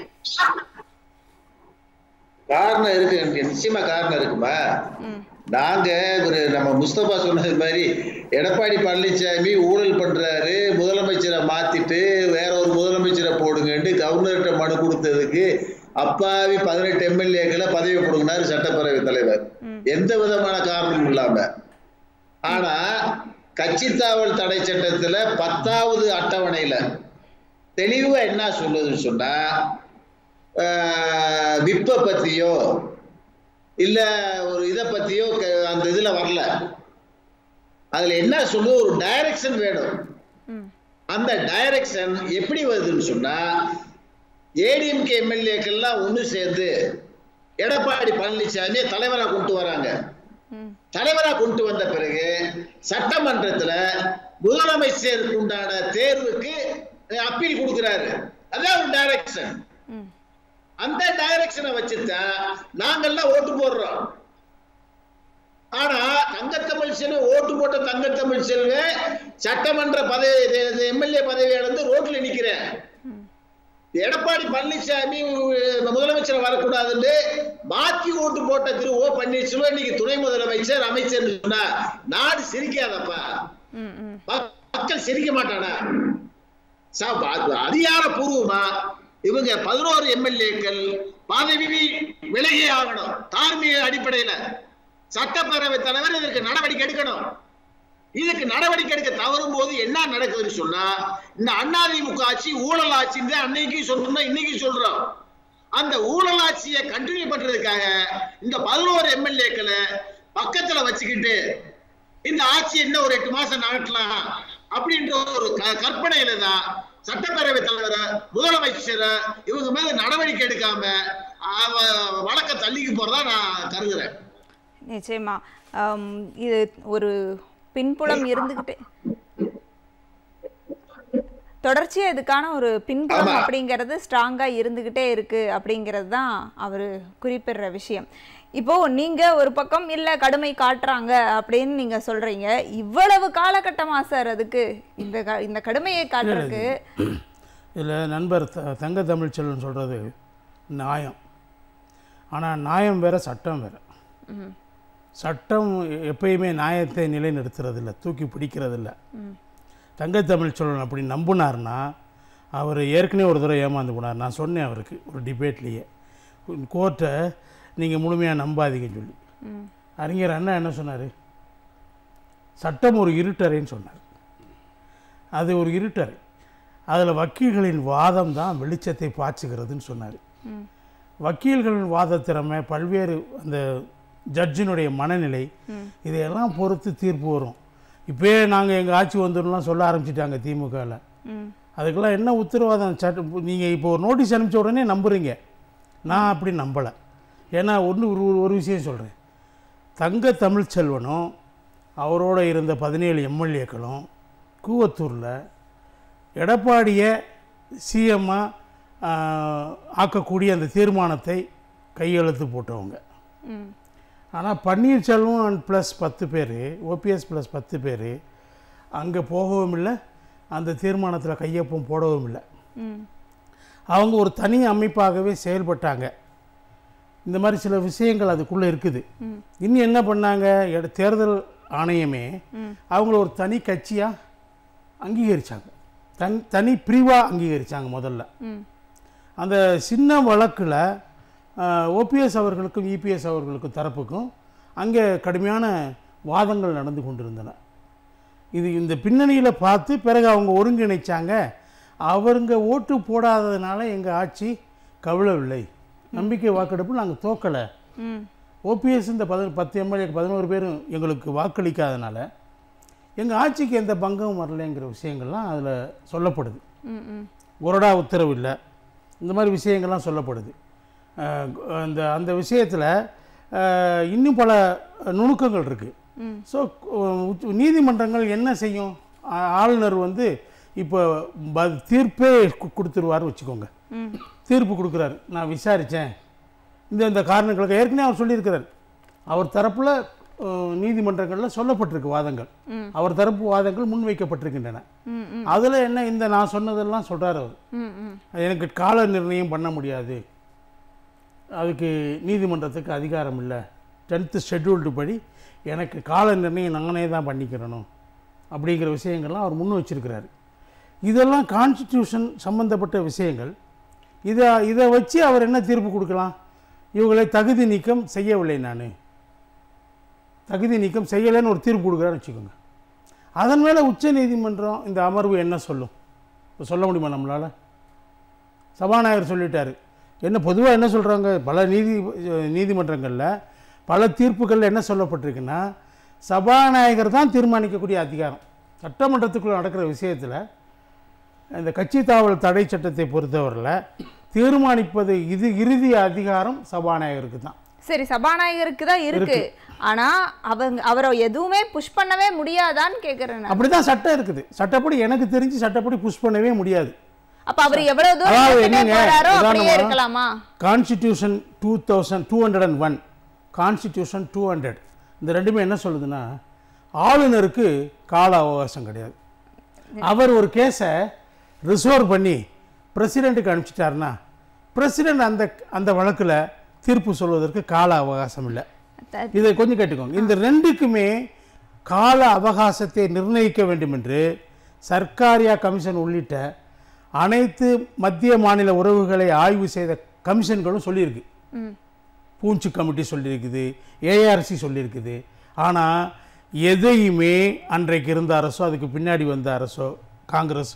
காரணம் இருக்கு எனக்கு நிச்சயமா காரணம் இருக்குமா நாங்க ஒரு நம்ம முஸ்தபா சொன்னது மாதிரி எடப்பாடி பழனிசாமி ஊழல் பண்றாரு முதலமைச்சரை மாத்திட்டு வேற ஒரு முதலமைச்சரை போடுங்கன்ட்டு கவர்னர்கிட்ட மனு கொடுத்ததுக்கு அப்பாவி பதினெட்டு எம்எல்ஏக்களை பதவி கொடுங்கினாரு சட்டப்பேரவை தலைவர் எந்த விதமான காரணமும் இல்லாம ஆனா கட்சித்தாவல் தடை சட்டத்துல பத்தாவது அட்டவணையில தெளிவா என்ன சொல்லுதுன்னு சொன்னா ஆஹ் விப்ப பத்தியோ இல்ல ஒரு இதை பத்தியோ க- அந்த இதுல வரல அதுல என்ன சொல்லுது ஒரு டைரக்ஷன் வேணும் ம் அந்த டைரக்ஷன் எப்படி வருதுன்னு சொன்னா ஏடிஎம்கே எம்எல்ஏக்கள்லாம் ஒண்ணு சேர்ந்து எடப்பாடி பழனிசாமியை தலைவரா கொண்டு வராங்க ம் தலைவரா கொண்டு வந்த பிறகு சட்டமன்றத்துல முதலமைச்சருக்கு உண்டான தேர்வுக்கு அப்பீல் கொடுக்கிறாரு அதான் ஒரு டைரக்ஷன் ம் அந்த டைரக்ஷனை வச்சுதான் நாங்கெல்லாம் ஓட்டு போடுறோம் ஆனா தங்கத்தமிழ் செல்வன் ஓட்டு போட்ட தங்கத்தமிழ் செல்வன் சட்டமன்ற பதவி எம்எல்ஏ பதவி இழந்து ரோட்ல நிக்கிறேன் எடப்பாடி பழனிசாமி உ- முதலமைச்சர் வரக்கூடாதுன்னு மாத்தி ஓட்டு போட்ட திரு ஓ பன்னீர்செல்வம் இன்னைக்கு துணை முதலமைச்சர் அமைச்சர் சொன்னா நாடு சிரிக்காதப்பா ம் ம் ம- மக்கள் சிரிக்க மாட்டானா ச- அ- அதிகாரப்பூர்வமா இவங்க பதினோரு எம்எல்ஏக்கள் பதவி விலகி ஆகணும் தார்மீக அடிப்படையில சட்டப்பேரவை தலைவர் இதற்கு நடவடிக்கை எடுக்கணும் இதுக்கு நடவடிக்கை எடுக்க தவறும் போது என்ன நடக்குதுன்னு சொன்னா இந்த அதிமுக ஆட்சி ஊழல் ஆட்சின்னு தான் அன்னைக்கு சொல்றோம் இன்னைக்கு சொல்றோம் அந்த ஊழல் ஆட்சியை கண்டினியூ பண்றதுக்காக இந்த பதினோரு எம்எல்ஏக்களை பக்கத்துல வச்சுக்கிட்டு இந்த ஆட்சி இன்னும் ஒரு எட்டு மாசம் நடக்கலாம் அப்படின்ற ஒரு க- கற்பனையில தான் சட்டப்பேரவை தலைவரை முதலமைச்சரை இவங்க மேல நடவடிக்கை எடுக்காம அவ- வழக்க தள்ளிக்கு போறதா நான் கருதுறேன் நிச்சயமா ஆம், இது ஒரு பின்புலம் இருந்துகிட்டே தொடர்ச்சியா இதுக்கான ஒரு பின்புலம் ஆமா. அப்படிங்கிறது ஸ்ட்ராங்கா இருந்துகிட்டே இருக்கு அப்படிங்கிறது தான் அவர் குறிப்பிடுற விஷயம் இப்போ நீங்க ஒரு பக்கம் இல்ல கடுமை காட்டுறாங்க அப்படின்னு நீங்க சொல்றீங்க இவ்வளவு காலகட்டமா சார் அதுக்கு இந்த க- இந்த கடுமையை காட்டுறதுக்கு இதில் நண்பர் த தங்க தமிழ்ச்செல்வன் சொல்கிறது நியாயம் ஆனால் நியாயம் வேற சட்டம் வேற சட்டம் எப்பயுமே நியாயத்தை நிலைநிறுத்துறதில்ல தூக்கி பிடிக்கிறதில்ல தங்க தமிழ்ச்செல்வன் அப்படி நம்பினார்னா அவர் ஏற்கனவே ஒரு தடவை ஏமாந்து போனார் நான் சொன்னேன் அவருக்கு ஒரு டிபேட்லேயே கோர்ட்டை நீங்கள் முழுமையாக நம்பாதீங்கன்னு சொல்லி அறிஞர் அண்ணா என்ன சொன்னார் சட்டம் ஒரு இருட்டறைன்னு சொன்னார் அது ஒரு இருட்டறை அதில் வக்கீல்களின் வாதம் தான் வெளிச்சத்தை பாய்ச்சுகிறதுன்னு சொன்னார் வக்கீல்களின் வாத திறமை பல்வேறு அந்த ஜட்ஜினுடைய மனநிலை இதையெல்லாம் பொறுத்து தீர்ப்பு வரும் இப்போயே நாங்கள் எங்கள் ஆட்சி வந்துடலாம் சொல்ல ஆரம்பிச்சிட்டாங்க திமுகவில் ம், அதுக்கெல்லாம் என்ன உத்தரவாதம் சட்ட நீங்கள் இப்போ ஒரு நோட்டீஸ் அனுப்பிச்ச உடனே நம்புறீங்க நான் அப்படி நம்பலை ஏன்னா ஒன்று ஒரு ஒரு விஷயம் சொல்கிறேன் தங்க தமிழ்ச்செல்வனும் அவரோட இருந்த பதினேழு எம்எல்ஏக்களும் கூவத்தூரில் எடப்பாடியை சிஎம்மாக ஆக்கக்கூடிய அந்த தீர்மானத்தை கையெழுத்து போட்டவங்க ம், ஆனால் பன்னீர்செல்வம் அண்ட் ப்ளஸ் பத்து பேர் ஓபிஎஸ் ப்ளஸ் பத்து பேர் அங்கே போகவும் இல்லை அந்த தீர்மானத்தில் கையொப்பம் போடவும் இல்லை ம், அவங்க ஒரு தனி அமைப்பாகவே செயல்பட்டாங்க இந்த மாதிரி சில விஷயங்கள் அதுக்குள்ளே இருக்குது இன்னும் என்ன பண்ணாங்க எட- தேர்தல் ஆணையமே அவங்கள ஒரு தனி கட்சியாக அங்கீகரித்தாங்க தன் தனி பிரிவாக அங்கீகரித்தாங்க முதல்ல ம், அந்த சின்ன வழக்கில் ஓபிஎஸ் அவர்களுக்கும் இபிஎஸ் அவர்களுக்கும் தரப்புக்கும் அங்கே கடுமையான வாதங்கள் நடந்து கொண்டிருந்தன இது இந்த பின்னணியில் பார்த்து பிறகு அவங்க ஒருங்கிணைச்சாங்க அவருங்க ஓட்டு போடாததுனால எங்கள் ஆட்சி கவிழவில்லை நம்பிக்கை வாக்கெடுப்பில் நாங்கள் தோக்கலை ம், ஓபிஎஸ் இந்த பத பத்து எம்எல்ஏ பதினோரு பேரும் எங்களுக்கு வாக்களிக்காதனால எங்கள் ஆட்சிக்கு எந்த பங்கமும் வரலைங்கிற விஷயங்கள்லாம் அதில் சொல்லப்படுது ம், ம், கொறடா உத்தரவு இல்லை இந்த மாதிரி விஷயங்கள்லாம் சொல்லப்படுது அஹ் அந்த அந்த விஷயத்தில் இன்னும் பல நுணுக்கங்கள் இருக்குது ம். ஸோ நீதிமன்றங்கள் என்ன செய்யும் ஆ- ஆளுநர் வந்து இப்போ ப தீர்ப்பே கு- கொடுத்துருவாரு வச்சுக்கோங்க ம், தீர்ப்பு கொடுக்குறாரு நான் விசாரித்தேன் இந்த இந்த காரணங்களுக்கு ஏற்கனவே அவர் சொல்லியிருக்கிறார் அவர் தரப்பில் நீதிமன்றங்களில் சொல்லப்பட்டிருக்கு வாதங்கள் ம். அவர் தரப்பு வாதங்கள் முன்வைக்கப்பட்டிருக்கின்றன ம், ம், அதில் என்ன இந்த நான் சொன்னதெல்லாம் சொல்கிறார் அவர் ம், ம். எனக்கு கால நிர்ணயம் பண்ண முடியாது அதுக்கு நீதிமன்றத்துக்கு அதிகாரம் இல்லை டென்த்து ஷெட்யூல்டு படி எனக்கு கால நிர்ணயம் நானே தான் பண்ணிக்கிறணும் அப்படிங்கிற விஷயங்கள்லாம் அவர் முன் வச்சிருக்கிறாரு இதெல்லாம் கான்ஸ்டிடியூஷன் சம்பந்தப்பட்ட விஷயங்கள் இதை இதை வச்சு அவர் என்ன தீர்ப்பு கொடுக்கலாம் இவங்களை தகுதி நீக்கம் செய்யவில்லை நான் தகுதி நீக்கம் செய்யலைன்னு ஒரு தீர்ப்பு கொடுக்குறான்னு வச்சுக்கோங்க அதன் மேலே உச்ச நீதிமன்றம் இந்த அமர்வு என்ன சொல்லும் இப்ப சொல்ல முடியுமா நம்மளால் சபாநாயகர் சொல்லிட்டாரு என்ன பொதுவாக என்ன சொல்கிறாங்க பல நீதி நீதிமன்றங்களில் பல தீர்ப்புகளில் என்ன சொல்லப்பட்டிருக்குன்னா சபாநாயகர் தான் தீர்மானிக்கக்கூடிய அதிகாரம் சட்டமன்றத்துக்குள்ள நடக்கிற விஷயத்தில் இந்த கட்சி தாவல் தடை சட்டத்தை பொறுத்தவரையில் தீர்மானிப்பது இது இறுதி அதிகாரம் சபாநாயகருக்கு தான் சரி சபாநாயகருக்கு தான் இருக்கு ஆனா அவங்க அவரை எதுவுமே புஷ் பண்ணவே முடியாதான்னு கேக்குறேன் நான். அப்படி தான் சட்டம் இருக்குது சட்டப்படி எனக்கு தெரிஞ்சு சட்டப்படி புஷ் பண்ணவே முடியாது அப்ப அவர் எவ்வளவு தூரம் அதாவது எடுத்துட்டே என்னங்க, போறாரோ அப்படியே உதாரணமா- இருக்கலாமா constitution two thousand two hundred and one constitution two hundred இந்த ரெண்டுமே என்ன சொல்லுதுன்னா ஆளுநருக்கு கால அவகாசம் கிடையாது அவர் ஒரு கேஸை ரிசர்வ் பண்ணி பிரசிடெண்ட்டுக்கு அனுப்பிச்சிட்டாருன்னா பிரசிடெண்ட் அந்த அந்த வழக்கில் தீர்ப்பு சொல்வதற்கு கால அவகாசம் இல்லை த- இதை கொஞ்சம் கேட்டுக்கோங்க இந்த ரெண்டுக்குமே கால அவகாசத்தை நிர்ணயிக்க வேண்டும் என்று சர்க்காரியா கமிஷன் உள்ளிட்ட அனைத்து மத்திய மாநில உறவுகளை ஆய்வு செய்த கமிஷன்களும் சொல்லியிருக்கு ம், பூஞ்சு கமிட்டி சொல்லியிருக்குது ஏஆர்சி சொல்லியிருக்குது ஆனால் எதையுமே அன்றைக்கு இருந்த அரசோ அதுக்கு பின்னாடி வந்த அரசோ காங்கிரஸ்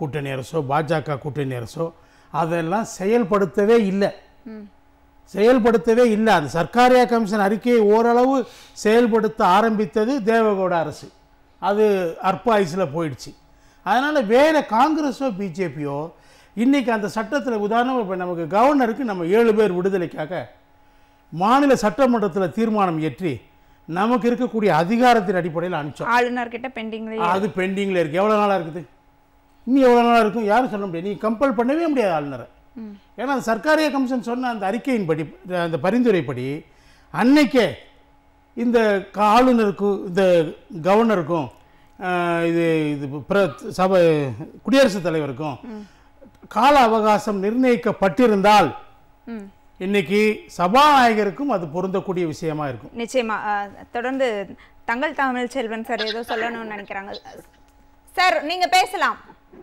கூட்டணி அரசோ பாஜக கூட்டணி அரசோ அதெல்லாம் செயல்படுத்தவே இல்லை செயல்படுத்தவே இல்லை அந்த சர்க்காரியா கமிஷன் அறிக்கையை ஓரளவு செயல்படுத்த ஆரம்பித்தது தேவகவுட அரசு அது அற்ப ஆயுசில் போயிடுச்சு அதனால் வேறு காங்கிரஸோ பிஜேபியோ இன்றைக்கி அந்த சட்டத்தில் உதாரணம் இப்போ நமக்கு கவர்னருக்கு நம்ம ஏழு பேர் விடுதலைக்காக மாநில சட்டமன்றத்தில் தீர்மானம் இயற்றி நமக்கு இருக்கக்கூடிய அதிகாரத்தின் அடிப்படையில் அனுப்பிச்சோம் ஆளுநர்கிட்ட பெண்டிங்ல அது பெண்டிங்கில் இருக்குது எவ்வளோ நாளாக இருக்குது இன்னும் எவ்வளோ நாளாக இருக்கும் யாரும் சொல்ல முடியாது நீங்கள் கம்பல் பண்ணவே முடியாது ஆளுநரை ஏன்னா அந்த சர்க்காரிய கமிஷன் சொன்ன அந்த அறிக்கையின்படி அந்த பரிந்துரைப்படி அன்னைக்கே இந்த க- ஆளுநருக்கும் இந்த கவர்னருக்கும் ஆஹ், இது இது பிர சபை குடியரசுத் தலைவருக்கும் கால அவகாசம் நிர்ணயிக்கப்பட்டிருந்தால் ம் இன்னைக்கு சபாநாயகருக்கும் அது பொருந்தக்கூடிய விஷயமா இருக்கும் நிச்சயமா அஹ், தொடர்ந்து தங்கள் தமிழ் செல்வன் சார் ஏதோ சொல்லணும்னு நினைக்கிறாங்க சார் நீங்க பேசலாம்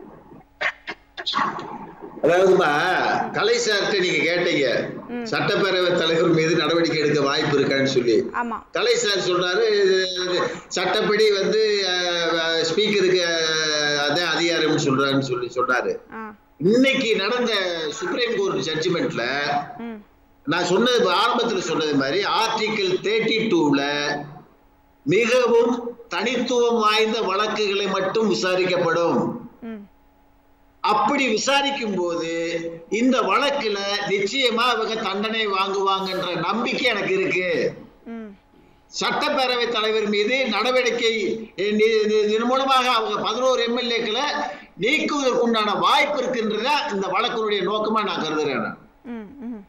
அதாவதுமா கலை சார்கிட்ட நீங்க கேட்டீங்க சட்டப்பேரவை தலைவர் மீது நடவடிக்கை எடுக்க வாய்ப்பு இருக்கான்னு சொல்லி ஆமா கலை சார் சொல்றாரு இது- இது சட்டப்படி வந்து ஸ்பீக்கருக்கு அதான் அதிகாரம்னு சொல்றாருன்னு சொல்லி சொன்னாரு ஆ இன்னைக்கு நடந்த சுப்ரீம் கோர்ட் ஜட்ஜ்மெண்ட்ல ம் நான் சொன்னது ஆரம்பத்துல சொன்னது மாதிரி ஆர்டிகிள் தேர்ட்டி டூல மிகவும் தனித்துவம் வாய்ந்த வழக்குகளை மட்டும் விசாரிக்கப்படும் ம் அப்படி விசாரிக்கும் போது இந்த வழக்குல நிச்சயமா அவங்க தண்டனை வாங்குவாங்கன்ற நம்பிக்கை எனக்கு இருக்கு ம் சட்டப்பேரவை தலைவர் மீது நடவடிக்கை அஹ், நி- நி- இதன் மூலமாக அவங்க பதினோரு எம்எல்ஏக்களை நீக்குவதற்குண்டான வாய்ப்பு இருக்கின்றத இந்த வழக்கினுடைய நோக்கமா நான் கருதுறேன் நான். ம், ம்.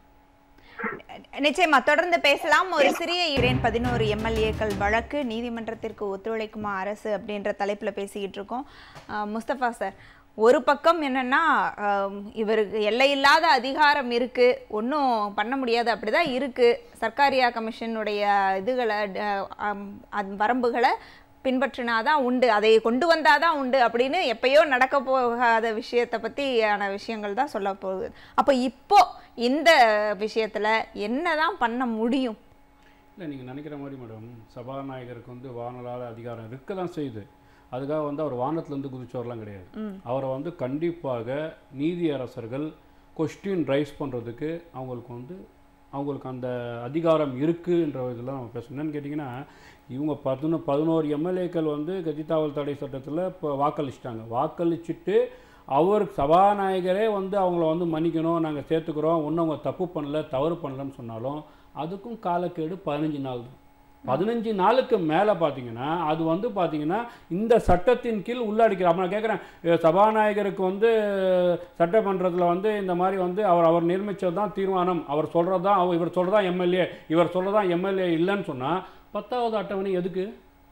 நிச்சயமா தொடர்ந்து பேசலாம் ஒரு சிறிய இரேன் பதினோரு எம்எல்ஏக்கள் வழக்கு நீதிமன்றத்திற்கு ஒத்துழைக்குமா அரசு அப்படின்ற தலைப்புல பேசிக்கிட்டு இருக்கோம் அஹ், முஸ்தபா சார் ஒரு பக்கம் என்னன்னா அஹ், இவருக்கு எல்லையில்லாத அதிகாரம் இருக்கு ஒன்றும் பண்ண முடியாது அப்படிதான் இருக்கு சர்க்காரியா கமிஷனுடைய இதுகளை அஹ், அம், அந்த வரம்புகளை பின்பற்றினாதான் உண்டு அதை கொண்டு வந்தாதான் உண்டு அப்படின்னு எப்பயோ நடக்க போகாத விஷயத்தை பற்றியான விஷயங்கள் தான் சொல்ல போகுது அப்போ இப்போ இந்த விஷயத்துல என்னதான் பண்ண முடியும் இல்லை நீங்கள் நினைக்கிற மாதிரி மேடம் சபாநாயகருக்கு வந்து வானலாத அதிகாரம் இருக்க தான் செய்யுது அதுக்காக வந்து அவர் வானத்துலேருந்து குதிச்சவரெலாம் கிடையாது அவரை வந்து கண்டிப்பாக நீதியரசர்கள் கொஸ்டின் ரைஸ் பண்ணுறதுக்கு அவங்களுக்கு வந்து அவங்களுக்கு அந்த அதிகாரம் இருக்குன்ற இதெல்லாம் நம்ம பேசணும் என்னன்னு கேட்டிங்கன்னா இவங்க பதினொ பதினோரு எம்எல்ஏக்கள் வந்து கட்சித்தாவல் தடை சட்டத்தில் இப்போ வாக்களிச்சிட்டாங்க வாக்களிச்சுட்டு அவர் சபாநாயகரே வந்து அவங்கள வந்து மன்னிக்கணும் நாங்கள் சேர்த்துக்கிறோம் ஒன்றும் அவங்க தப்பு பண்ணல தவறு பண்ணலன்னு சொன்னாலும் அதுக்கும் காலக்கேடு பதினஞ்சு நாள் தான் பதினஞ்சு நாளுக்கு மேலே பார்த்தீங்கன்னா அது வந்து பார்த்தீங்கன்னா இந்த சட்டத்தின் கீழ் உள்ளடிக்கிற அப்ப நான் கேட்குறேன் சபாநாயகருக்கு வந்து சட்டமன்றத்தில் வந்து இந்த மாதிரி வந்து அவர் அவர் நிர்மிச்சது தான் தீர்மானம் அவர் சொல்கிறது தான் அவர் இவர் சொல்கிறது தான் எம்எல்ஏ இவர் சொல்கிறது தான் எம்எல்ஏ இல்லைன்னு சொன்னால் பத்தாவது அட்டவணை எதுக்கு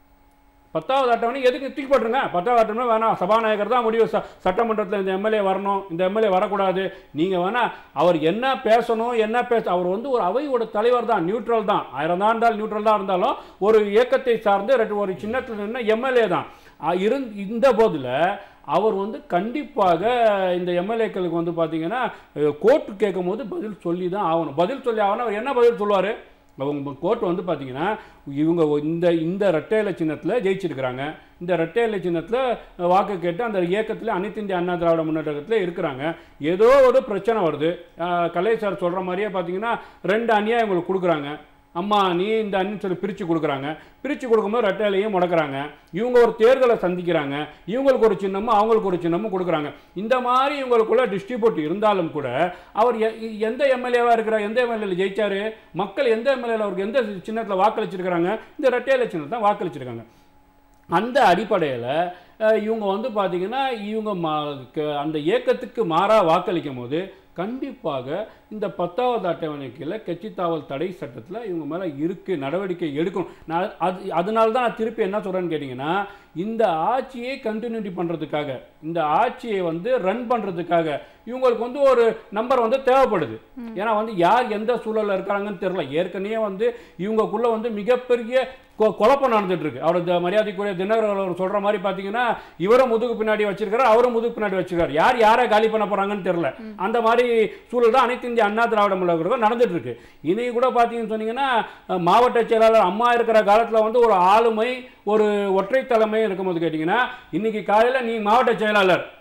பத்தாவது அட்டவணை எதுக்கு தூக்கி போட்டுருங்க பத்தாவது அட்டவணை வேணாம் சபாநாயகர் தான் முடிவு ச சட்டமன்றத்தில் இந்த எம்எல்ஏ வரணும் இந்த எம்எல்ஏ வரக்கூடாது நீங்கள் வேணா அவர் என்ன பேசணும் என்ன பேச அவர் வந்து ஒரு அவையோட தலைவர் தான் நியூட்ரல் தான் ஆயிரம் தான் இருந்தாலும் நியூட்ரல் தான் இருந்தாலும் ஒரு இயக்கத்தை சார்ந்து ரெண்டு ஒரு சின்னத்தில் நின்று எம்எல்ஏ தான் அ, இருந் இந்த போதில் அவர் வந்து கண்டிப்பாக இந்த எம்எல்ஏக்களுக்கு வந்து பார்த்தீங்கன்னா கோர்ட்டு கேட்கும் போது பதில் சொல்லி தான் ஆகணும் பதில் சொல்லி ஆகணும் அவர் என்ன பதில் சொல்லுவார் அவங்க கோர்ட் வந்து பார்த்தீங்கன்னா இவங்க இந்த இந்த ரெட்டையில சின்னத்தில் ஜெயிச்சிருக்கிறாங்க இந்த ரெட்டையில சின்னத்தில் வாக்கு கேட்டு அந்த இயக்கத்தில் அனைத்து இந்திய அண்ணா திராவிட முன்னேற்றத்தில் இருக்கிறாங்க ஏதோ ஒரு பிரச்சனை வருது ஆஹ் கலை சார் சொல்கிற மாதிரியே பார்த்தீங்கன்னா ரெண்டு அணியாக இவங்களுக்கு கொடுக்குறாங்க அம்மா நீ இந்த அண்ணன் சொல்லி பிரித்து கொடுக்குறாங்க பிரித்து கொடுக்கும்போது ரெட்டையிலையும் முடக்குறாங்க இவங்க ஒரு தேர்தலை சந்திக்கிறாங்க இவங்களுக்கு ஒரு சின்னமும் அவங்களுக்கு ஒரு சின்னமும் கொடுக்குறாங்க இந்த மாதிரி இவங்களுக்குள்ள டிஸ்ட்ரிபியூட் இருந்தாலும் கூட அவர் எ- எந்த எம்எல்ஏவாக இருக்கிறார் எந்த எம்எல்ஏல ஜெயிச்சாரு மக்கள் எந்த எம்எல்ஏல அவருக்கு எந்த சின்னத்தில் வாக்களிச்சிருக்கிறாங்க இந்த ரெட்டையில சின்னத்தை தான் வாக்களிச்சிருக்காங்க அந்த அடிப்படையில் இவங்க வந்து பார்த்தீங்கன்னா இவங்க மா க- அந்த இயக்கத்துக்கு மாறாக வாக்களிக்கும் போது கண்டிப்பாக இந்த பத்தாவது அட்டவணைக்கில் கட்சித்தாவல் தடை சட்டத்தில் இவங்க மேலே இருக்கு நடவடிக்கை எடுக்கணும் நான் அது அதனால தான் நான் திருப்பி என்ன சொல்கிறேன்னு கேட்டிங்கன்னா இந்த ஆட்சியை கண்டினியூட்டி பண்ணுறதுக்காக இந்த ஆட்சியை வந்து ரன் பண்ணுறதுக்காக இவங்களுக்கு வந்து ஒரு நம்பர் வந்து தேவைப்படுது ஏன்னா வந்து யார் எந்த சூழலில் இருக்காங்கன்னு தெரியல ஏற்கனவே வந்து இவங்கக்குள்ள வந்து மிகப்பெரிய கொ- குழப்பம் நடந்துட்டு இருக்கு அவர் த- மரியாதைக்குரிய தினகரன் அவர் சொல்ற மாதிரி பாத்தீங்கன்னா இவரும் முதுகு பின்னாடி வச்சிருக்காரு அவரும் முதுகு பின்னாடி வச்சிருக்காரு யார் யாரை காலி பண்ண போறாங்கன்னு தெரியல அந்த மாதிரி சூழல் தான் அனைத்து இந்திய அண்ணா திராவிட முன்னேற்ற நடந்துட்டு இருக்கு இன்னைக்கு கூட பாத்தீங்கன்னு சொன்னீங்கன்னா அஹ், மாவட்ட செயலாளர் அம்மா இருக்கிற காலத்துல வந்து ஒரு ஆளுமை ஒரு ஒற்றை தலைமை இருக்கும்போது கேட்டீங்கன்னா இன்னைக்கு காலையில நீ மாவட்ட செயலாளர்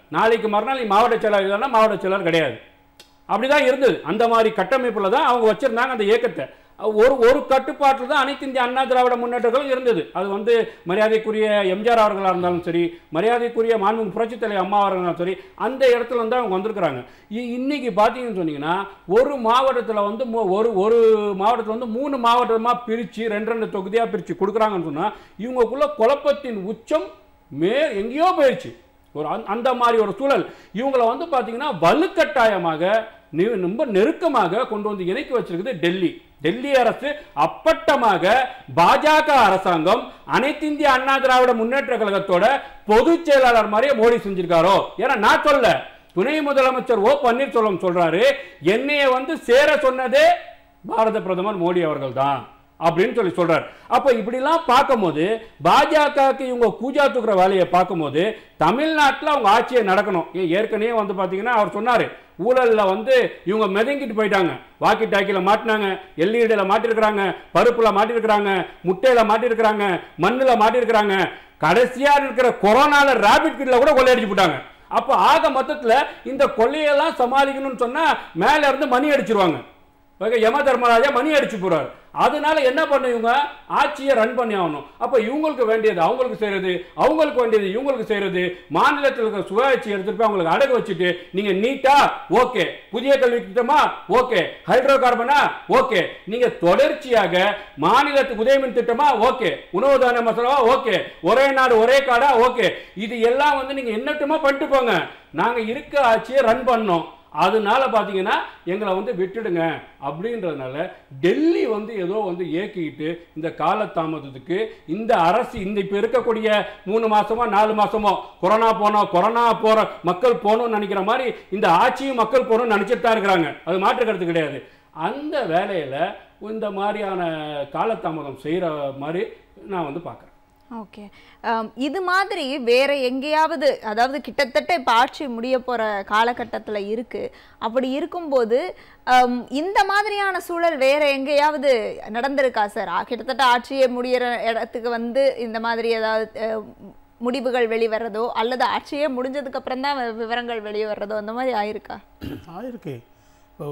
நாளைக்கு மறுநாள் நீ மாவட்ட செயலர் இல்லைன்னா மாவட்ட செயலர் கிடையாது அப்படிதான் இருந்தது அந்த மாதிரி கட்டமைப்புல தான் அவங்க வச்சிருந்தாங்க அந்த இயக்கத்தை ஒரு ஒரு கட்டுப்பாட்டில் தான் அனைத்து இந்திய அண்ணா திராவிட முன்னேற்றங்களும் இருந்தது அது வந்து மரியாதைக்குரிய எம்ஜிஆர் அவர்களாக இருந்தாலும் சரி மரியாதைக்குரிய மாண்பு புரட்சித் தலைவர் அம்மா அவர்களாக இருந்தாலும் சரி அந்த இடத்துல வந்து அவங்க வந்திருக்கிறாங்க இ- இன்னைக்கு பார்த்தீங்கன்னு சொன்னீங்கன்னா ஒரு மாவட்டத்தில் வந்து மூ- ஒரு ஒரு மாவட்டத்தில் வந்து மூணு மாவட்டமாக பிரித்து ரெண்டு ரெண்டு தொகுதியாக பிரித்து கொடுக்குறாங்கன்னு சொன்னால் இவங்களுக்குள்ள குழப்பத்தின் உச்சம் மே எங்கேயோ போயிடுச்சு ஒரு அந்த- அந்த மாதிரி ஒரு சூழல் இவங்களை வந்து பார்த்தீங்கன்னா வலுக்கட்டாயமாக நி- ரொம்ப நெருக்கமாக கொண்டு வந்து இணைக்க வச்சிருக்குது டெல்லி டெல்லி அரசு அப்பட்டமாக பாஜக அரசாங்கம் அனைத்து இந்திய அண்ணா திராவிட முன்னேற்ற கழகத்தோட பொதுச் செயலாளர் மாதிரியே மோடி செஞ்சிருக்காரோ ஏன்னா நான் சொல்ல துணை முதலமைச்சர் ஓ பன்னீர்செல்வம் சொல்றாரு என்னைய வந்து சேர சொன்னதே பாரத பிரதமர் மோடி அவர்கள் தான் அப்படின்னு சொல்லி சொல்றாரு அப்ப இப்படிலாம் பார்க்கும்போது பாஜகவுக்கு இவங்க கூஜா தூக்குற வேலையை பார்க்கும்போது தமிழ்நாட்டில் அவங்க ஆட்சியை நடக்கணும் ஏன் ஏற்கனவே வந்து பார்த்தீங்கன்னா அவர் சொன்னாரு ஊழல்ல வந்து இவங்க மிதங்கிட்டு போயிட்டாங்க வாக்கி டாக்கியில் மாட்டினாங்க எல்இடியில் மாட்டிருக்கிறாங்க பருப்புல மாட்டிருக்கிறாங்க முட்டையில மாட்டிருக்கிறாங்க மண்ணுல மாட்டிருக்கிறாங்க கடைசியா இருக்கிற கொரோனால ராபிட் கிட்ல கூட கொள்ளையடிச்சு போட்டாங்க அப்போ ஆக மொத்தத்துல இந்த கொள்ளையெல்லாம் சமாளிக்கணும்னு சொன்னா மேல இருந்து மணி அடிச்சிருவாங்க ஓகே யம தர்மராஜா மணி அடிச்சு போறாரு அதனால என்ன பண்ணுவீங்க ஆட்சியை ரன் பண்ணி ஆகணும் அப்ப இவங்களுக்கு வேண்டியது அவங்களுக்கு செய்யறது அவங்களுக்கு வேண்டியது இவங்களுக்கு செய்யறது மாநிலத்தில் இருக்கிற சுயாட்சி எடுத்துட்டு போய் அவங்களுக்கு அடகு வச்சுட்டு நீங்க நீட்டா ஓகே புதிய கல்வி திட்டமா ஓகே ஹைட்ரோ கார்பனா ஓகே நீங்க தொடர்ச்சியாக மாநிலத்துக்கு உதயமின் திட்டமா ஓகே உணவு தானிய மசாலாவா ஓகே ஒரே நாடு ஒரே காடா ஓகே இது எல்லாம் வந்து நீங்க என்னட்டுமா பண்ணிட்டு போங்க நாங்க இருக்க ஆட்சியை ரன் பண்ணோம் அதனால பார்த்தீங்கன்னா எங்களை வந்து விட்டுடுங்க அப்படின்றதுனால டெல்லி வந்து ஏதோ வந்து ஏக்கிக்கிட்டு இந்த காலதாமதத்துக்கு இந்த அரசு இந்த இப்போ இருக்கக்கூடிய மூணு மாசமோ நாலு மாசமோ கொரோனா போனோம் கொரோனா போற மக்கள் போகணும்னு நினைக்கிற மாதிரி இந்த ஆட்சியும் மக்கள் போகணும்னு நினைச்சிட்டு தான் இருக்கிறாங்க அது மாற்று கருத்து கிடையாது அந்த வேலையில இந்த மாதிரியான காலதாமதம் செய்யற மாதிரி நான் வந்து பார்க்குறேன் ஓகே இது மாதிரி வேற எங்கேயாவது அதாவது கிட்டத்தட்ட இப்போ ஆட்சி முடிய போற காலகட்டத்துல இருக்கு அப்படி இருக்கும்போது ஆம், இந்த மாதிரியான சூழல் வேற எங்கேயாவது நடந்திருக்கா சார் ஆ, கிட்டத்தட்ட ஆட்சியே முடியிற இடத்துக்கு வந்து இந்த மாதிரி ஏதாவது அஹ், முடிவுகள் வெளிவரதோ அல்லது ஆட்சியே முடிஞ்சதுக்கு அப்புறம் தான் வி- விவரங்கள் வெளியே வர்றதோ அந்த மாதிரி ஆயிருக்கா ஆயிருக்கு இப்போ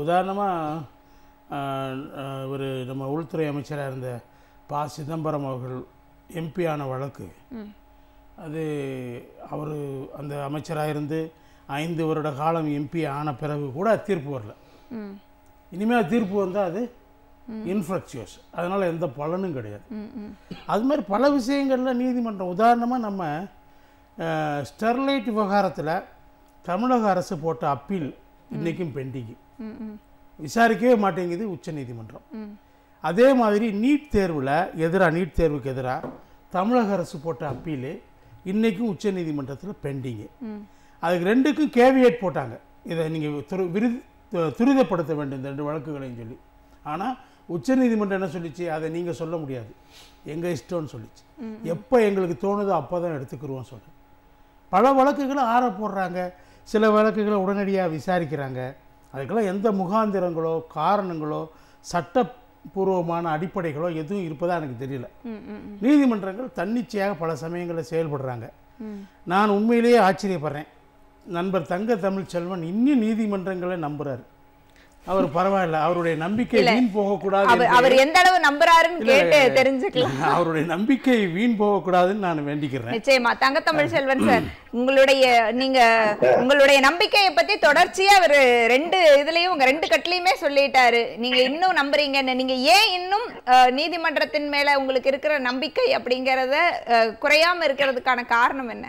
உதாரணமாக ஒரு நம்ம உள்துறை அமைச்சராக இருந்த ப சிதம்பரம் அவர்கள் எம்பி ஆன வழக்கு அது அவர் அந்த அமைச்சராக இருந்து ஐந்து வருட காலம் எம்பி ஆன பிறகு கூட தீர்ப்பு வரல ம் இனிமேல் தீர்ப்பு வந்தால் அது இன்ஃப்ரக்சுவஸ் அதனால் எந்த பலனும் கிடையாது ம் ம் அது மாதிரி பல விஷயங்களில் நீதிமன்றம் உதாரணமாக நம்ம அஹ், ஸ்டெர்லைட் விவகாரத்தில் தமிழக அரசு போட்ட அப்பீல் இன்றைக்கும் பெண்டிங்கு ம் ம் விசாரிக்கவே மாட்டேங்குது உச்சநீதிமன்றம் ம் அதே மாதிரி நீட் தேர்வில் எதிராக நீட் தேர்வுக்கு எதிராக தமிழக அரசு போட்ட அப்பீலு இன்றைக்கும் உச்சநீதிமன்றத்தில் பெண்டிங்கு ம் அதுக்கு ரெண்டுக்கும் கேவியேட் போட்டாங்க இதை நீங்கள் துரு விருது து- துரிதப்படுத்த வேண்டும் இந்த ரெண்டு வழக்குகளையும் சொல்லி ஆனால் உச்சநீதிமன்றம் என்ன சொல்லிச்சு அதை நீங்கள் சொல்ல முடியாது எங்கள் இஷ்டம்னு சொல்லிச்சு எப்போ எங்களுக்கு தோணுதோ அப்போ தான் எடுத்துக்கிருவோம் சொல்லு பல வழக்குகளை ஆற போடுறாங்க சில வழக்குகளை உடனடியாக விசாரிக்கிறாங்க அதுக்கெல்லாம் எந்த முகாந்திரங்களோ காரணங்களோ சட்டப்பூர்வமான அடிப்படைகளோ எதுவும் இருப்பதா எனக்கு தெரியல ம் ம் ம் நீதிமன்றங்கள் தன்னிச்சையாக பல சமயங்களில் செயல்படுறாங்க ம் நான் உண்மையிலேயே ஆச்சரியப்படுறேன் நண்பர் தங்க தமிழ் செல்வன் இன்னும் நீதிமன்றங்களை நம்புறாரு அவர் பரவாயில்ல அவருடைய நம்பிக்கை வீண் போகக்கூடாது அவர் அவர் என்று- எந்த அளவு நம்புறாருன்னு கேட்டு தெரிஞ்சுக்கலாம் அவருடைய நம்பிக்கை வீண் போகக்கூடாதுன்னு நான் வேண்டிக்கிறேன் நிச்சயமா தங்கத்தமிழ் செல்வன் சார் உங்களுடைய நீங்க உங்களுடைய நம்பிக்கையை பத்தி தொடர்ச்சியா அவர் ரெண்டு இதுலயும் உங்க ரெண்டு கட்லயுமே சொல்லிட்டாரு நீங்க இன்னும் நம்புறீங்கன்னு நீங்க ஏன் இன்னும் அஹ், நீதிமன்றத்தின் மேல உங்களுக்கு இருக்கிற நம்பிக்கை அப்படிங்கறத அஹ், குறையாம இருக்கிறதுக்கான காரணம் என்ன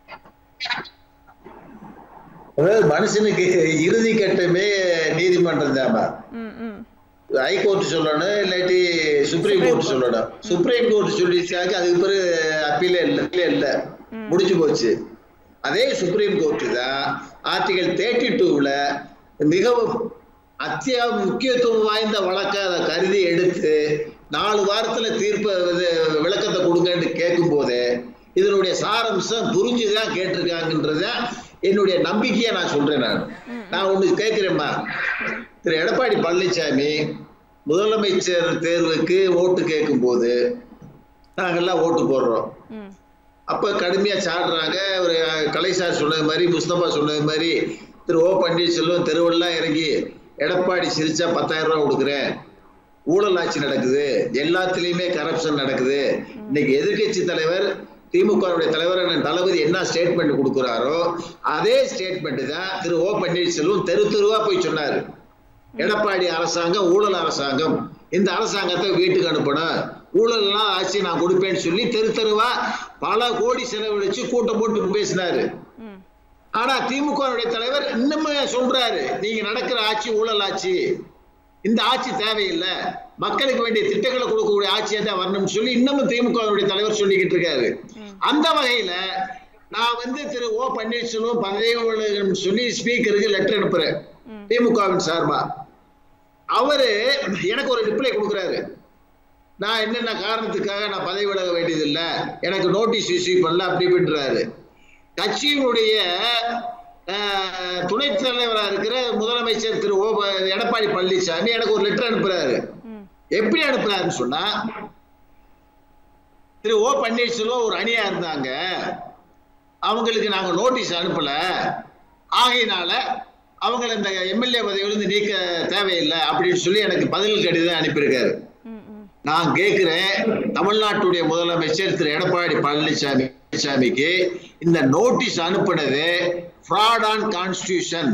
அதாவது மனுஷனுக்கு இறுதி கட்டமே நீதிமன்றம் தான் ம் ம் ஹைகோர்ட் சொல்லணும் இல்லாட்டி சுப்ரீம் கோர்ட் சொல்லணும் சுப்ரீம் கோர்ட் சொல்லிச்சாக்க அதுக்கு பிறகு அப்பீலே இல்லை இல்லை இல்லை முடிஞ்சு போச்சு அதே சுப்ரீம் கோர்ட் தான் ஆர்டிகல் தேர்ட்டி டூவில் மிகவும் அத்தியா முக்கியத்துவம் வாய்ந்த வழக்கை அதை கருதி எடுத்து நாலு வாரத்துல தீர்ப்பு இது விளக்கத்தை கொடுங்கன்னு கேட்கும் போது இதனுடைய சாரம்சம் புரிஞ்சுதான் கேட்டிருக்காங்கன்றத என்னுடைய நம்பிக்கையை நான் சொல்றேன் நான் நான் ஒண்ணு கேட்கிறேம்மா திரு எடப்பாடி பழனிசாமி முதலமைச்சர் தேர்வுக்கு ஓட்டு கேட்கும் போது நாங்கெல்லாம் ஓட்டு போடுறோம் ம் அப்ப கடுமையா சாடுறாங்க ஒரு கலை சார் சொன்னது மாதிரி முஸ்தபா சொன்னது மாதிரி திரு ஓ பன்னீர்செல்வம் தெருவெல்லாம் இறங்கி எடப்பாடி சிரிச்சா பத்தாயிரம் ரூபாய் கொடுக்குறேன் ஊழல் ஆட்சி நடக்குது எல்லாத்துலயுமே கரப்ஷன் நடக்குது இன்னைக்கு எதிர்க்கட்சி தலைவர் திமுகவுடைய தலைவர் அண்ணன் தளபதி என்ன ஸ்டேட்மெண்ட் கொடுக்குறாரோ அதே ஸ்டேட்மெண்ட் தான் திரு ஓ பன்னீர்செல்வம் தெரு தெருவா போய் சொன்னாரு எடப்பாடி அரசாங்கம் ஊழல் அரசாங்கம் இந்த அரசாங்கத்தை வீட்டுக்கு அனுப்பணும் ஊழல்லாம் ஆட்சி நான் கொடுப்பேன்னு சொல்லி தெரு தெருவா பல கோடி செலவழிச்சு கூட்டம் போட்டு பேசினாரு ம் ஆனா திமுகவுடைய தலைவர் இன்னுமே சொல்றாரு நீங்க நடக்கிற ஆட்சி ஊழல் ஆட்சி இந்த ஆட்சி தேவையில்லை மக்களுக்கு வேண்டிய திட்டங்களை கொடுக்கக்கூடிய ஆட்சியா தான் வரணும்னு சொல்லி இன்னமும் திமுகவுடைய தலைவர் சொல்லிக்கிட்டு இருக்காரு அந்த வகையில நான் வந்து திரு ஓ பன்னீர்செல்வம் பதவி விலகணும்னு சொல்லி ஸ்பீக்கருக்கு லெட்டர் அனுப்புறேன் திமுகவின் சார்பா அவரு எனக்கு ஒரு ரிப்ளை கொடுக்குறாரு நான் என்னென்ன காரணத்துக்காக நான் பதவி விலக வேண்டியதில்லை எனக்கு நோட்டீஸ் இஷ்யூ பண்ணல அப்படி இப்படின்றாரு கட்சியினுடைய அஹ், துணைத் தலைவராக இருக்கிற முதலமைச்சர் திரு ஓ ப- எடப்பாடி பழனிசாமி எனக்கு ஒரு லெட்டர் அனுப்புறாரு ம் எப்படி அனுப்புறாருன்னு சொன்னா திரு ஓ பன்னீர்செல்வம் ஒரு அணியா இருந்தாங்க அவங்களுக்கு நாங்க நோட்டீஸ் அனுப்பல ஆகையினால அவங்கள இந்த எம்எல்ஏ பதவியிலிருந்து நீக்க தேவையில்லை அப்படின்னு சொல்லி எனக்கு பதில் கடிதம் அனுப்பியிருக்காரு ம் ம் நான் கேட்கிறேன் தமிழ்நாட்டுடைய முதலமைச்சர் திரு எடப்பாடி பழனிசாமி பழனிசாமிக்கு இந்த நோட்டீஸ் அனுப்புனது ஃப்ராட் ஆன் கான்ஸ்டியூஷன்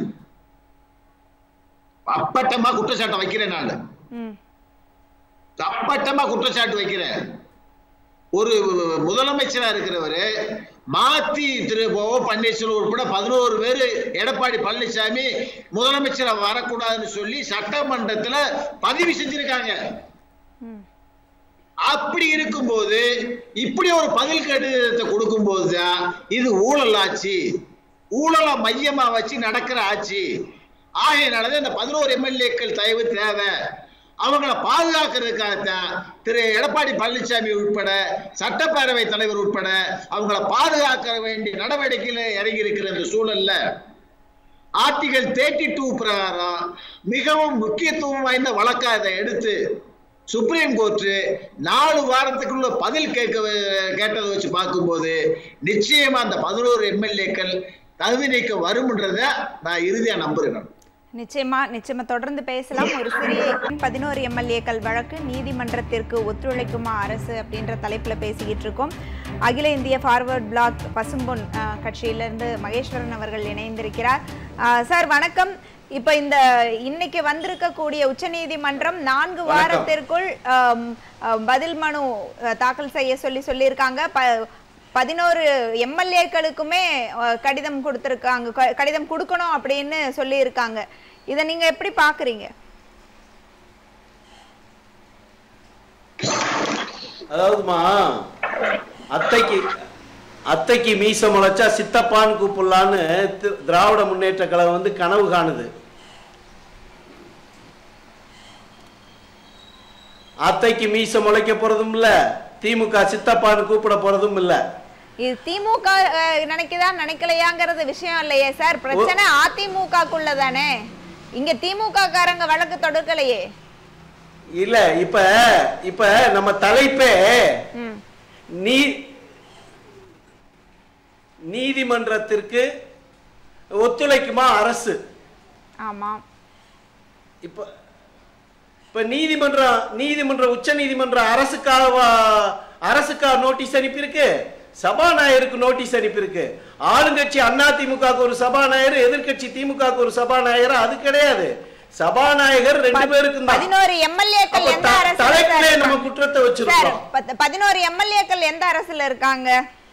அப்பட்டமா குற்றச்சாட்டை வைக்கிறேன் நான் ம் அப்பட்டமா குற்றச்சாட்டு வைக்கிறேன் ஒரு முதலமைச்சரா இருக்கிறவரு மாத்தி திரு ஓ பன்னீர்செல்வம் உட்பட பதினோரு பேர் எடப்பாடி பழனிசாமி முதலமைச்சரா வரக்கூடாதுன்னு சொல்லி சட்டமன்றத்துல பதிவு செஞ்சிருக்காங்க ம் அப்படி இருக்கும்போது இப்படி ஒரு பதில் கடிதத்தை கொடுக்கும்போது தான் இது ஊழல் ஆட்சி ஊழலை மையமா வச்சு நடக்கிற ஆட்சி ஆகையினாலதான் இந்த பதினோரு எம்எல்ஏக்கள் தயவு தேவை அவங்கள பாதுகாக்கிறதுக்காகத்தான் திரு எடப்பாடி பழனிசாமி உட்பட சட்டப்பேரவை தலைவர் உட்பட அவங்கள பாதுகாக்க வேண்டிய நடவடிக்கையில இறங்கி இருக்கிற இந்த சூழல்ல ஆர்டிகல் தேர்ட்டி டூ பிரகாரம் மிகவும் முக்கியத்துவம் வாய்ந்த வழக்கா இதை எடுத்து சுப்ரீம் கோர்ட்டு நாலு வாரத்துக்குள்ள பதில் கேட்க கேட்டதை வச்சு பார்க்கும்போது நிச்சயமா அந்த பதினோரு எம்எல்ஏக்கள் தகுதி நீக்கம் வரும்ன்றத நான் இறுதியா நம்புறேன் நிச்சயமா நிச்சயமா தொடர்ந்து பேசலாம் ஒரு சிறிய பதினோரு எம்எல்ஏக்கள் வழக்கு நீதிமன்றத்திற்கு ஒத்துழைக்குமா அரசு அப்படின்ற தலைப்புல பேசிக்கிட்டு இருக்கோம் அகில இந்திய ஃபார்வர்ட் பிளாக் பசும்பொன் அஹ், கட்சியிலிருந்து மகேஸ்வரன் அவர்கள் இணைந்திருக்கிறார் அஹ், சார் வணக்கம் இப்ப இந்த இன்னைக்கு வந்திருக்கக்கூடிய உச்சநீதிமன்றம் நான்கு வாரத்திற்குள் ஆம், அஹ், பதில் மனு அஹ், தாக்கல் செய்ய சொல்லி சொல்லியிருக்காங்க ப பதினோரு எம்எல்ஏக்களுக்குமே கடிதம் கொடுத்துருக்காங்க க- கடிதம் கொடுக்கணும் அப்படின்னு சொல்லியிருக்காங்க இதை நீங்க எப்படி பாக்குறீங்க அதாவதுமா அத்தைக்கு அத்தைக்கு மீச முளைச்சா சித்தப்பான்னு கூப்பிடலான்னு தி- திராவிட முன்னேற்ற கழகம் வந்து கனவு காணுது அத்தைக்கு மீச முளைக்க போறதும் இல்ல திமுக சித்தப்பான்னு கூப்பிட போறதும் இல்ல இது திமுக அஹ், நினைக்குதா நினைக்கலையாங்கிறது விஷயம் இல்லையே சார் பிரச்சனை அதிமுகக்குள்ள தானே இங்க திமுக காரங்க வழக்கு தொடுக்கலையே இல்ல இப்ப இப்ப நம்ம தலைப்பே ம் நீ நீதிமன்றத்திற்கு ஒத்துழைக்குமா அரசு ஆமா இப்ப இப்ப நீதிமன்றம் நீதிமன்ற உச்ச நீதிமன்றம் அரசுக்காக அரசுக்கா நோட்டீஸ் அனுப்பியிருக்கு சபாநாயகருக்கு நோட்டீஸ் அனுப்பியிருக்கு ஆளுங்கட்சி அதிமுகவுக்கு ஒரு சபாநாயகர் எதிர்க்கட்சி திமுகவுக்கு ஒரு சபாநாயகர் அது கிடையாது சபாநாயகர் ரெண்டு பேருக்கும் தான் பதினோரு எம்எல்ஏக்கள் அப்ப எந்த த- அரசுல தலைப்பிலே சார் நம்ம இருக்காங்க? குற்றத்தை சார் வச்சிருக்கோம் பத்து- பதினோரு எம்எல்ஏக்கள் எந்த அரசுல இருக்காங்க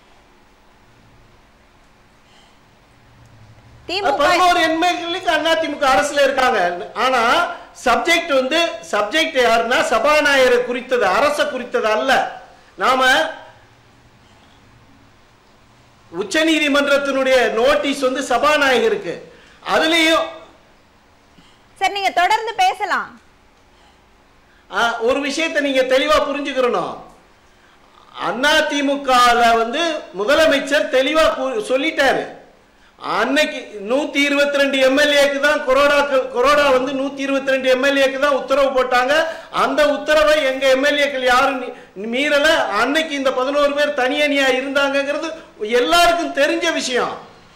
திமுக பதினோரு எம்எல்ஏக்களுக்கு அதிமுக அரசுல இருக்காங்க ஆனா சப்ஜெக்ட் வந்து சப்ஜெக்ட் யாருன்னா சபாநாயகரை குறித்தது அரச குறித்தது அல்ல நாம உச்சநீதிமன்றத்தினுடைய நோட்டீஸ் வந்து சபாநாயகருக்கு அதுலயும் சார் நீங்க தொடர்ந்து பேசலாம் ஆ, ஒரு விஷயத்தை நீங்க தெளிவா புரிஞ்சுக்கிறணும் அதிமுகல வந்து முதலமைச்சர் தெளிவா கு- சொல்லிட்டாரு அன்னைக்கு நூத்தி இருபத்தி ரெண்டு எம்எல்ஏக்கு தான் கொரோனா கொரோனா வந்து நூத்தி இருபத்தி ரெண்டு எம்எல்ஏக்கு தான் உத்தரவு போட்டாங்க அந்த உத்தரவை எங்க எம்எல்ஏக்கள் யாரும் மீ- மீறல அன்னைக்கு இந்த பதினோரு பேர் தனியணியா இருந்தாங்கங்கிறது எல்லாருக்கும் தெரிஞ்ச விஷயம்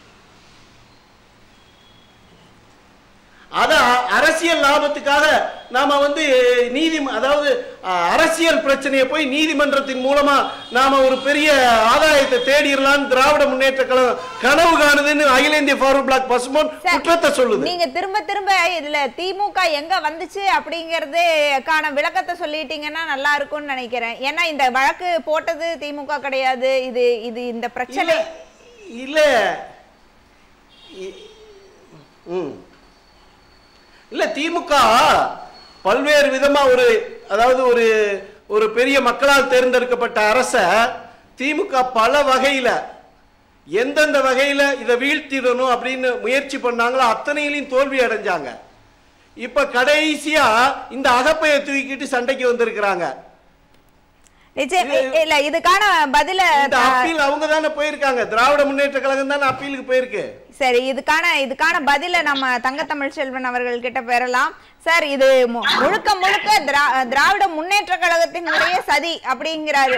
அத அ- அரசியல் லாபத்துக்காக நாம வந்து நீதி அதாவது அ, அரசியல் பிரச்சனையை போய் நீதிமன்றத்தின் மூலமா நாம ஒரு பெரிய ஆதாயத்தை தேடிடலாம்னு திராவிட முன்னேற்ற கழகம் கனவு காணுதுன்னு அகில இந்திய ஃபார்வர்ட் பிளாக் பசுமோன் சார், குற்றத்தை சொல்லுது நீங்க திரும்ப திரும்ப இதுல திமுக எங்க வந்துச்சு அப்படிங்கறது கான விளக்கத்தை சொல்லிட்டீங்கன்னா நல்லா இருக்கும்னு நினைக்கிறேன் ஏன்னா இந்த வழக்கு போட்டது திமுக கிடையாது இது இது இந்த பிரச்சனை இல்ல இல்ல இ- ம். இல்ல திமுக பல்வேறு விதமா ஒரு அதாவது ஒரு ஒரு பெரிய மக்களால் தேர்ந்தெடுக்கப்பட்ட அரச திமுக பல வகையில எந்தெந்த வகையில இதை வீழ்த்திடணும் அப்படின்னு முயற்சி பண்ணாங்களோ அத்தனையிலையும் தோல்வி அடைஞ்சாங்க இப்ப கடைசியா இந்த அகப்பையை தூக்கிட்டு சண்டைக்கு வந்திருக்கிறாங்க நிச்சயம் இல்ல இதுக்கான பதில இந்த அப்பீல் அவங்க தானே போயிருக்காங்க திராவிட முன்னேற்ற கழகம் தானே அப்பீலுக்கு போயிருக்கு சரி இதுக்கான இதுக்கான பதில நம்ம தங்கத்தமிழ் செல்வன் அவர்கள் கிட்ட பெறலாம் சார் இது மு- முழுக்க முழுக்க திரா- திராவிட முன்னேற்ற கழகத்தினுடைய சதி அப்படிங்கிறாரு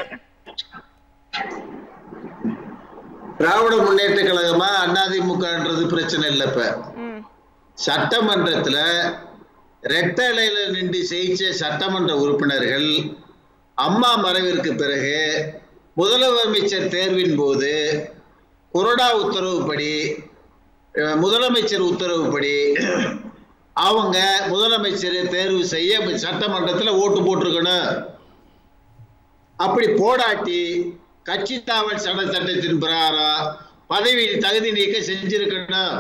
திராவிட முன்னேற்ற கழகமா அதிமுகன்றது பிரச்சனை இல்லை இப்ப ம் சட்டமன்றத்துல ரெட்டை இலையில நின்று ஜெயிச்ச சட்டமன்ற உறுப்பினர்கள் அம்மா மறைவிற்கு பிறகு முதலமைச்சர் தேர்வின் போது கொறடா உத்தரவுப்படி அஹ், முதலமைச்சர் உத்தரவுப்படி அவங்க முதலமைச்சர் தேர்வு செய்ய சட்டமன்றத்தில் ஓட்டு போட்டிருக்கணும் அப்படி போடாட்டி கட்சி தாவல் சட்ட சட்டத்தின் பிரகாரம் பதவி தகுதி நீக்கம் செஞ்சிருக்கணும்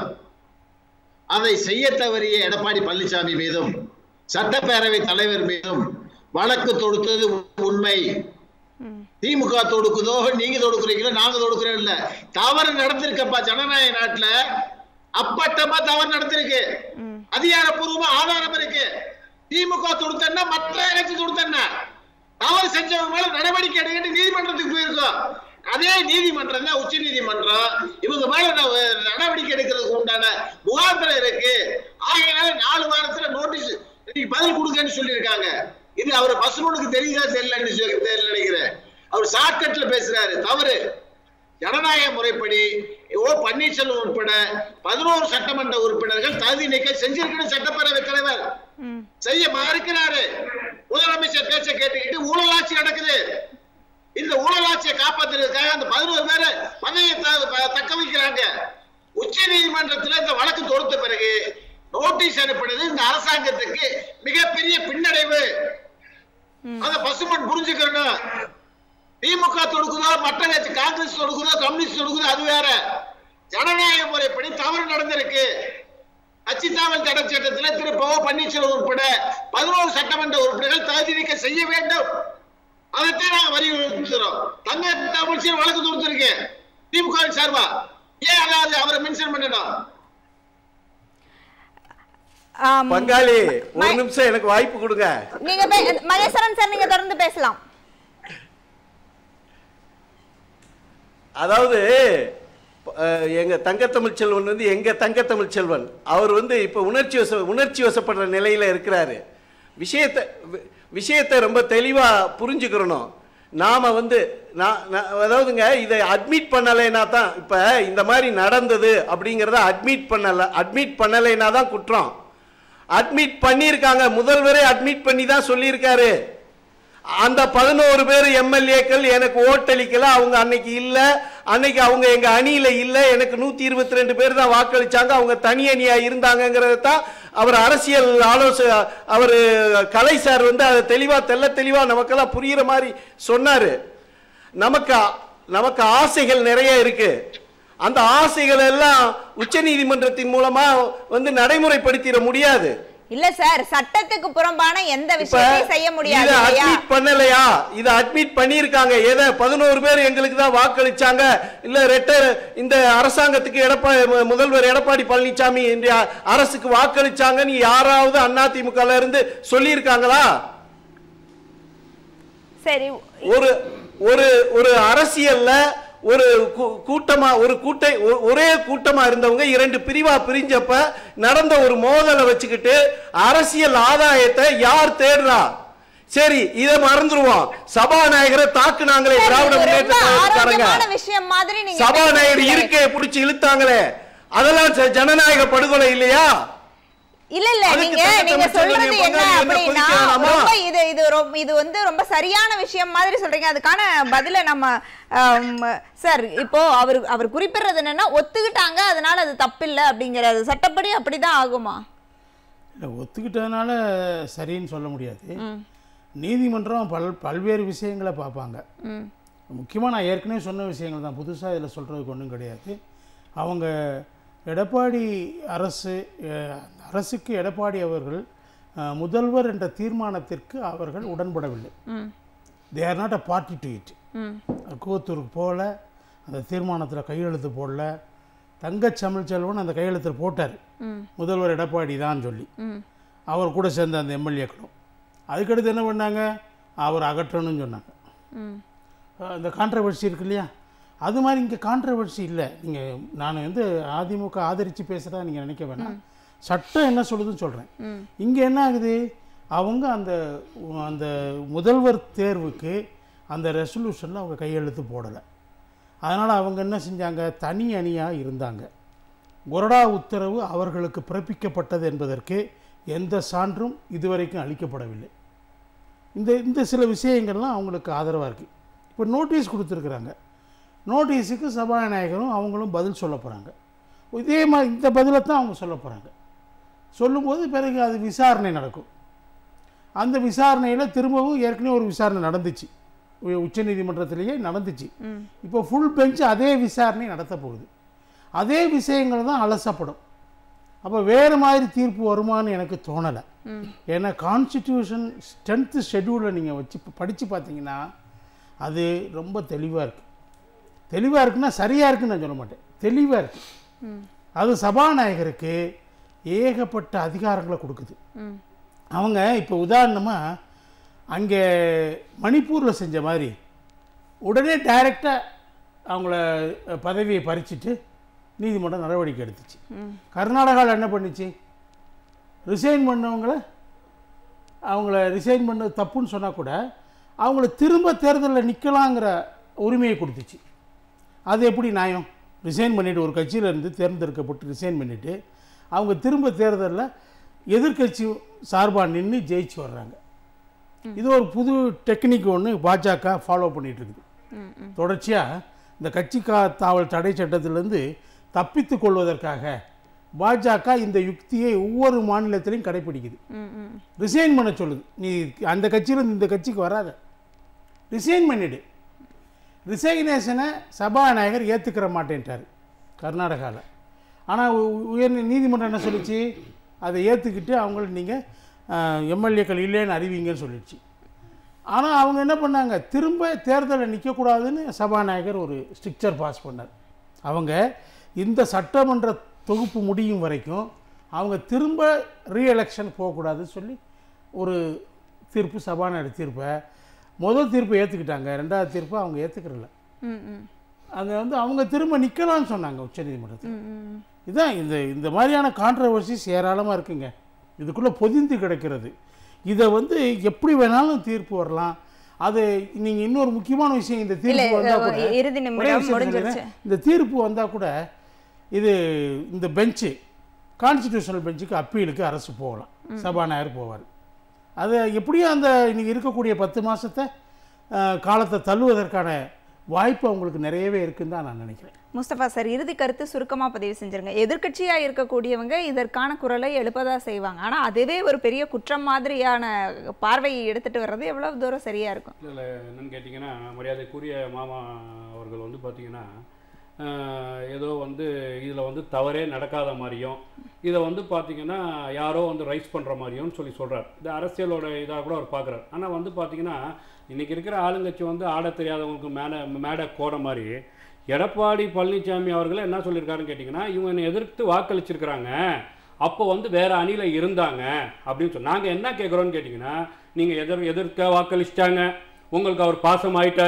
அதை செய்ய தவறிய எடப்பாடி பழனிசாமி மீதும் சட்டப்பேரவை தலைவர் மீதும் வழக்கு தொடுத்தது உண்மை திமுக தொடுக்குதோ நீங்க தொடுக்குறீங்களோ நாங்க தொடுக்கிறோம் இல்ல தவறு நடந்திருக்கப்பா ஜனநாயக நாட்டுல அப்பட்டமா தவறு நடந்திருக்கு அதிகாரப்பூர்வமா ஆதாரம் இருக்கு திமுக தொடுத்தன்னா மற்ற கட்சி தொடுத்தன்னா தவறு செஞ்சவங்க மேல நடவடிக்கை எடுக்கட்டு நீதிமன்றத்துக்கு போயிருக்கோம் அதே நீதிமன்றம் தான் உச்ச நீதிமன்றம் இவங்க மேல ந- நடவடிக்கை எடுக்கிறதுக்கு உண்டான முகாந்திரம் இருக்கு ஆகையினால நாலு வாரத்துல நோட்டீஸ் இன்னைக்கு பதில் கொடுங்கன்னு சொல்லியிருக்காங்க இது அவர் பசுமனுக்கு தெரியுதா தெரியலன்னு சொல்லி தெரியல நினைக்கிறேன் அவர் ஷார்ட்கட்ல பேசுறாரு தவறு ஜனநாயக முறைப்படி ஓ பன்னீர்செல்வம் உட்பட பதினோரு சட்டமன்ற உறுப்பினர்கள் தகுதி நீக்கம் செஞ்சிருக்கணும் சட்டப்பேரவை தலைவர் ம் செய்ய மறுக்கிறாரு முதலமைச்சர் பேச்ச கேட்டுக்கிட்டு ஊழலாட்சி நடக்குது இந்த ஊழலாட்சியை காப்பாத்துறதுக்காக அந்த பதினோரு பேரை பதவியை த- த- தக்க வைக்கிறாங்க உச்ச நீதிமன்றத்துல இந்த வழக்கு தொடுத்த பிறகு நோட்டீஸ் அனுப்பினது இந்த அரசாங்கத்துக்கு மிகப்பெரிய பின்னடைவு அத பசுமன் புரிஞ்சுக்கணும் திமுக தொடுக்குதோ மற்ற கட்சி காங்கிரஸ் தொடுக்குதோ கம்யூனிஸ்ட் தொடுக்குதோ அது வேற ஜனநாயக முறைப்படி தவறு நடந்திருக்கு கட்சித்தாவல் தடை சட்டத்துல திரு போ பன்னீர்செல்வம் உட்பட பதினோரு சட்டமன்ற உறுப்பினர்கள் தகுதி நீக்கம் செய்ய வேண்டும் அதைத்தான் நாங்க வலியுறுத்துறோம் தங்க தமிழ்ச்சியில் வழக்கு தொடுத்திருக்கு திமுக வின் சார்பா ஏன் அதாவது அவரை மென்ஷன் பண்ணணும் ஆம், பங்காளி ஒரு ம- நிமிஷம் எனக்கு வாய்ப்பு கொடுங்க நீங்க பே- மகேஸ்வரன் சார் நீங்க தொடர்ந்து பேசலாம் அதாவது அஹ், எங்க தங்கத்தமிழ் செல்வன் வந்து எங்க தங்கத்தமிழ் செல்வன் அவர் வந்து இப்ப உணர்ச்சி வச உணர்ச்சி வசப்படுற நிலையில இருக்கிறாரு விஷயத்தை வி- விஷயத்தை ரொம்ப தெளிவா புரிஞ்சுக்கிறணும் நாம வந்து நான் நான் அதாவதுங்க இதை அட்மிட் பண்ணலைன்னா தான் இப்ப இந்த மாதிரி நடந்தது அப்படிங்கிறத அட்மிட் பண்ணல அட்மிட் பண்ணலைன்னா தான் குற்றம் அட்மிட் பண்ணியிருக்காங்க முதல்வரே அட்மிட் பண்ணி தான் சொல்லியிருக்காரு அந்த பதினோரு பேர் எம்எல்ஏக்கள் எனக்கு ஓட்டளிக்கல அவங்க அன்னைக்கு இல்ல அன்னைக்கு அவங்க எங்க அணியில இல்ல எனக்கு நூத்தி இருபத்தி ரெண்டு பேர் தான் வாக்களிச்சாங்க அவங்க தனி அணியா இருந்தாங்கிறத தான் அவர் அரசியல் ஆலோசனை அவர் கலை சார் வந்து அதை தெளிவா தெள்ள தெளிவா நமக்கெல்லாம் புரியுற மாதிரி சொன்னாரு நமக்கு நமக்கு ஆசைகள் நிறைய இருக்கு அந்த ஆசைகள் எல்லாம் உச்சநீதிமன்றத்தின் மூலமா வந்து நடைமுறைப்படுத்திட முடியாது இல்ல சார் சட்டத்துக்கு புறம்பான எந்த இப்ப விஷயத்தையும் செய்ய முடியாது இத இல்லையா admit பண்ணலையா இத அட்மிட் பண்ணிருக்காங்க எதை பதினோரு பேர் எங்களுக்கு தான் வாக்களிச்சாங்க இல்ல ரெட்ட இந்த அரசாங்கத்துக்கு எடப்பாடி மு- முதல்வர் எடப்பாடி பழனிசாமி இந்திய அரசுக்கு வாக்களிச்சாங்கன்னு யாராவது அதிமுக இருந்து சொல்லியிருக்காங்களா சரி ஒரு ஒரு ஒரு அரசியல்ல ஒரு கூ- கூட்டமா ஒரு கூட்டை ஒ- ஒரே கூட்டமா இருந்தவங்க இரண்டு பிரிவா பிரிஞ்சப்ப நடந்த ஒரு மோதலை வச்சுக்கிட்டு அரசியல் ஆதாயத்தை யார் தேடுறா சரி இதை மறந்துருவோம் சபாநாயகரை தாக்குனாங்களே சார், திராவிட இது முன்னேற்ற ரொம்ப கழகத்துக்காரங்க ஆரோக்கியமான விஷயம் மாதிரி நீங்க சபாநாயகர் பேசுறீங்க. இருக்கையை பிடிச்சி இழுத்தாங்களே அதெல்லாம் ஜ- ஜனநாயக படுகொலை இல்லையா இல்ல இல்ல அதுக்கு நீங்க தக்க நீங்க தமிழ்ச்செல்வன் சொல்றது என் என்ன பங்காளி என்ன அப்படின்னா கொதிக்க வேணாமா? ரொம்ப இது இது ரொம்ப இது வந்து ரொம்ப சரியான விஷயம் மாதிரி சொல்றீங்க அதுக்கான பதில நம்ம ஆம், சார் இப்போ அவர் அவர் குறிப்பிடுறது என்னன்னா ஒத்துக்கிட்டாங்க அதனால அது தப்பில்லை அப்படிங்கிறது சட்டப்படி அப்படிதான் ஆகுமா இல்லை ஒத்துக்கிட்டதுனால சரின்னு சொல்ல முடியாது நீதிமன்றம் பல் பல்வேறு விஷயங்களை பார்ப்பாங்க ம் முக்கியமாக நான் ஏற்கனவே சொன்ன விஷயங்கள் தான் புதுசாக இதில் சொல்கிறதுக்கு ஒன்றும் கிடையாது அவங்க எடப்பாடி அரசு அஹ், அரசுக்கு எடப்பாடி அவர்கள் அஹ், முதல்வர் என்ற தீர்மானத்திற்கு அவர்கள் உடன்படவில்லை ம் they are not a party to it ம் கூத்தூருக்கு போகல அந்த தீர்மானத்தில் கையெழுத்து போடல தங்கச் தமிழ்ச்செல்வன் அந்த கையெழுத்தில் போட்டார் ம் முதல்வர் எடப்பாடி தான் சொல்லி ம் அவர் கூட சேர்ந்த அந்த எம்எல்ஏக்களும் அதுக்கடுத்து என்ன பண்ணாங்க அவர் அகற்றணும்னு சொன்னாங்க ம் அஹ் இந்த கான்ட்ரவர்சி இருக்கு இல்லையா அது மாதிரி இங்கே கான்ட்ரவர்சி இல்லை நீங்கள் நான் வந்து அதிமுக ஆதரித்து பேசுகிறதா நீங்கள் நினைக்க வேணாம் சட்டம் என்ன சொல்லுதுன்னு சொல்கிறேன் ம் இங்கே என்ன ஆகுது அவங்க அந்த அந்த முதல்வர் தேர்வுக்கு அந்த ரெசல்யூஷனில் அவங்க கையெழுத்து போடலை அதனால் அவங்க என்ன செஞ்சாங்க தனி அணியாக இருந்தாங்க கொறடா உத்தரவு அவர்களுக்கு பிறப்பிக்கப்பட்டது என்பதற்கு எந்த சான்றும் இதுவரைக்கும் அளிக்கப்படவில்லை இந்த இந்த சில விஷயங்கள்லாம் அவங்களுக்கு ஆதரவாக இருக்குது இப்போ நோட்டீஸ் கொடுத்துருக்குறாங்க நோட்டீஸுக்கு சபாநாயகரும் அவங்களும் பதில் சொல்ல போகிறாங்க இதே மாதிரி இந்த பதிலை தான் அவங்க சொல்ல போகிறாங்க சொல்லும்போது பிறகு அது விசாரணை நடக்கும் அந்த விசாரணையில் திரும்பவும் ஏற்கனவே ஒரு விசாரணை நடந்துச்சு உ- உச்சநீதிமன்றத்திலேயே நடந்துச்சு ம் இப்போ ஃபுல் பெஞ்ச் அதே விசாரணை நடத்த போகுது அதே விஷயங்கள் தான் அலசப்படும் அப்போ வேறு மாதிரி தீர்ப்பு வருமான்னு எனக்கு தோணலை ம் ஏன்னா கான்ஸ்டிடியூஷன் ஸ்ட்ரென்த்து ஷெட்யூலில் நீங்கள் வச்சு படித்து பார்த்தீங்கன்னா அது ரொம்ப தெளிவாக இருக்குது தெளிவாக இருக்குன்னா சரியாக இருக்குன்னு நான் சொல்ல மாட்டேன் தெளிவாக இருக்குது ம் அது சபாநாயகருக்கு ஏகப்பட்ட அதிகாரங்களை கொடுக்குது ம் அவங்க இப்போ உதாரணமாக அங்கே மணிப்பூரில் செஞ்ச மாதிரி உடனே டைரெக்டாக அவங்கள அஹ், பதவியை பறிச்சுட்டு நீதிமன்றம் நடவடிக்கை எடுத்துச்சு ம் கர்நாடகாவில் என்ன பண்ணுச்சு ரிசைன் பண்ணவங்கள அவங்கள ரிசைன் பண்ணது தப்புன்னு சொன்னால் கூட அவங்கள திரும்ப தேர்தலில் நிற்கலாங்கிற உரிமையை கொடுத்துச்சு அது எப்படி நியாயம் ரிசைன் பண்ணிவிட்டு ஒரு கட்சியில இருந்து தேர்ந்தெடுக்கப்பட்டு ரிசைன் பண்ணிவிட்டு அவங்க திரும்ப தேர்தலில் எதிர்க்கட்சி சார்பாக நின்று ஜெயிச்சு வர்றாங்க இது ஒரு புது டெக்னிக் ஒன்று பாஜக ஃபாலோ பண்ணிட்டு இருக்குது ம் ம் தொடர்ச்சியாக இந்த கட்சி கா தாவல் தடை சட்டத்திலிருந்து தப்பித்து கொள்வதற்காக பாஜக இந்த யுக்தியை ஒவ்வொரு மாநிலத்திலையும் கடைப்பிடிக்குது ம் ம் ரிசைன் பண்ண சொல்லுது நீ அந்த கட்சியிலேருந்து இந்த கட்சிக்கு வராத ரிசைன் பண்ணிடு ரிசைனேஷனை சபாநாயகர் ஏற்றுக்கிற மாட்டேன்ட்டார் கர்நாடகாவில் ஆனால் உயர் நீதிமன்றம் என்ன சொல்லிச்சு அதை ஏற்றுக்கிட்டு அவங்கள நீங்கள் எம்எல்ஏக்கள் இல்லைன்னு அறிவிங்கன்னு சொல்லிடுச்சு ஆனால் அவங்க என்ன பண்ணாங்க திரும்ப தேர்தலில் நிற்கக்கூடாதுன்னு சபாநாயகர் ஒரு ஸ்ட்ரிக்சர் பாஸ் பண்ணார் அவங்க இந்த சட்டமன்ற தொகுப்பு முடியும் வரைக்கும் அவங்க திரும்ப ரீஎலெக்ஷன் போகக்கூடாதுன்னு சொல்லி ஒரு தீர்ப்பு சபாநாயகர் தீர்ப்பை முதல் தீர்ப்பை ஏற்றுக்கிட்டாங்க ரெண்டாவது தீர்ப்பை அவங்க ஏற்றுக்கிறல ம் ம் அது வந்து அவங்க திரும்ப நிற்கலாம்னு சொன்னாங்க உச்சநீதிமன்றத்தில் ம் ம் இதான் இந்த இந்த மாதிரியான கான்ட்ரவர்சிஸ் ஏராளமாக இருக்குங்க இதுக்குள்ளே பொதிந்து கிடக்கிறது இதை வந்து எப்படி வேணாலும் தீர்ப்பு வரலாம் அது நீங்கள் இன்னொரு முக்கியமான விஷயம் இந்த இல்ல தீர்ப்பு வந்தால் கூட இறுதி ஒரே நிமிடம் விஷயம் முடிஞ்சிருச்சு சொல்லிடுறேன். இந்த தீர்ப்பு வந்தால் கூட இது இந்த பெஞ்சு கான்ஸ்டிடியூஷனல் பெஞ்சுக்கு அப்பீலுக்கு அரசு போகலாம் சபாநாயகர் போவார் அது எப்படியும் அந்த இன்னைக்கு இருக்கக்கூடிய பத்து மாதத்தை காலத்தை தள்ளுவதற்கான வாய்ப்பு அவங்களுக்கு நிறையவே இருக்குன்னு தான் நான் நினைக்கிறேன் முஸ்தபா சார் இறுதி கருத்து சுருக்கமா பதிவு செஞ்சிருங்க எதிர்க்கட்சியா இருக்கக்கூடியவங்க இதற்கான குரலை எழுப்பதா செய்வாங்க ஆனா அதுவே ஒரு பெரிய குற்றம் மாதிரியான பார்வையை எடுத்துட்டு வர்றது எவ்வளவு தூரம் சரியா இருக்கும் இதில் என்னன்னு கேட்டிங்கன்னா மரியாதைக்குரிய மாமா அவர்கள் வந்து பார்த்தீங்கன்னா ஆஹ், ஏதோ வந்து இதில் வந்து தவறே நடக்காத மாதிரியும் இதை வந்து பார்த்தீங்கன்னா யாரோ வந்து ரைஸ் பண்ணுற மாதிரியும் சொல்லி சொல்கிறார் இது அரசியலோட இதாக கூட அவர் பார்க்குறாரு ஆனால் வந்து பார்த்தீங்கன்னா இன்றைக்கி இருக்கிற ஆளுங்கட்சி வந்து ஆட தெரியாதவங்களுக்கு மேலே மேடை கோட மாதிரி எடப்பாடி பழனிசாமி அவர்கள் என்ன சொல்லியிருக்காருன்னு கேட்டிங்கன்னா இவங்க என்னை எதிர்த்து வாக்களிச்சிருக்கிறாங்க அப்போ வந்து வேற அணியில் இருந்தாங்க அப்படின்னு சொல்லி நாங்கள் என்ன கேட்குறோன்னு கேட்டிங்கன்னா நீங்கள் எதிர் எதிர்க்க வாக்களிச்சிட்டாங்க உங்களுக்கு அவர் பாசம் ஆயிட்டாரு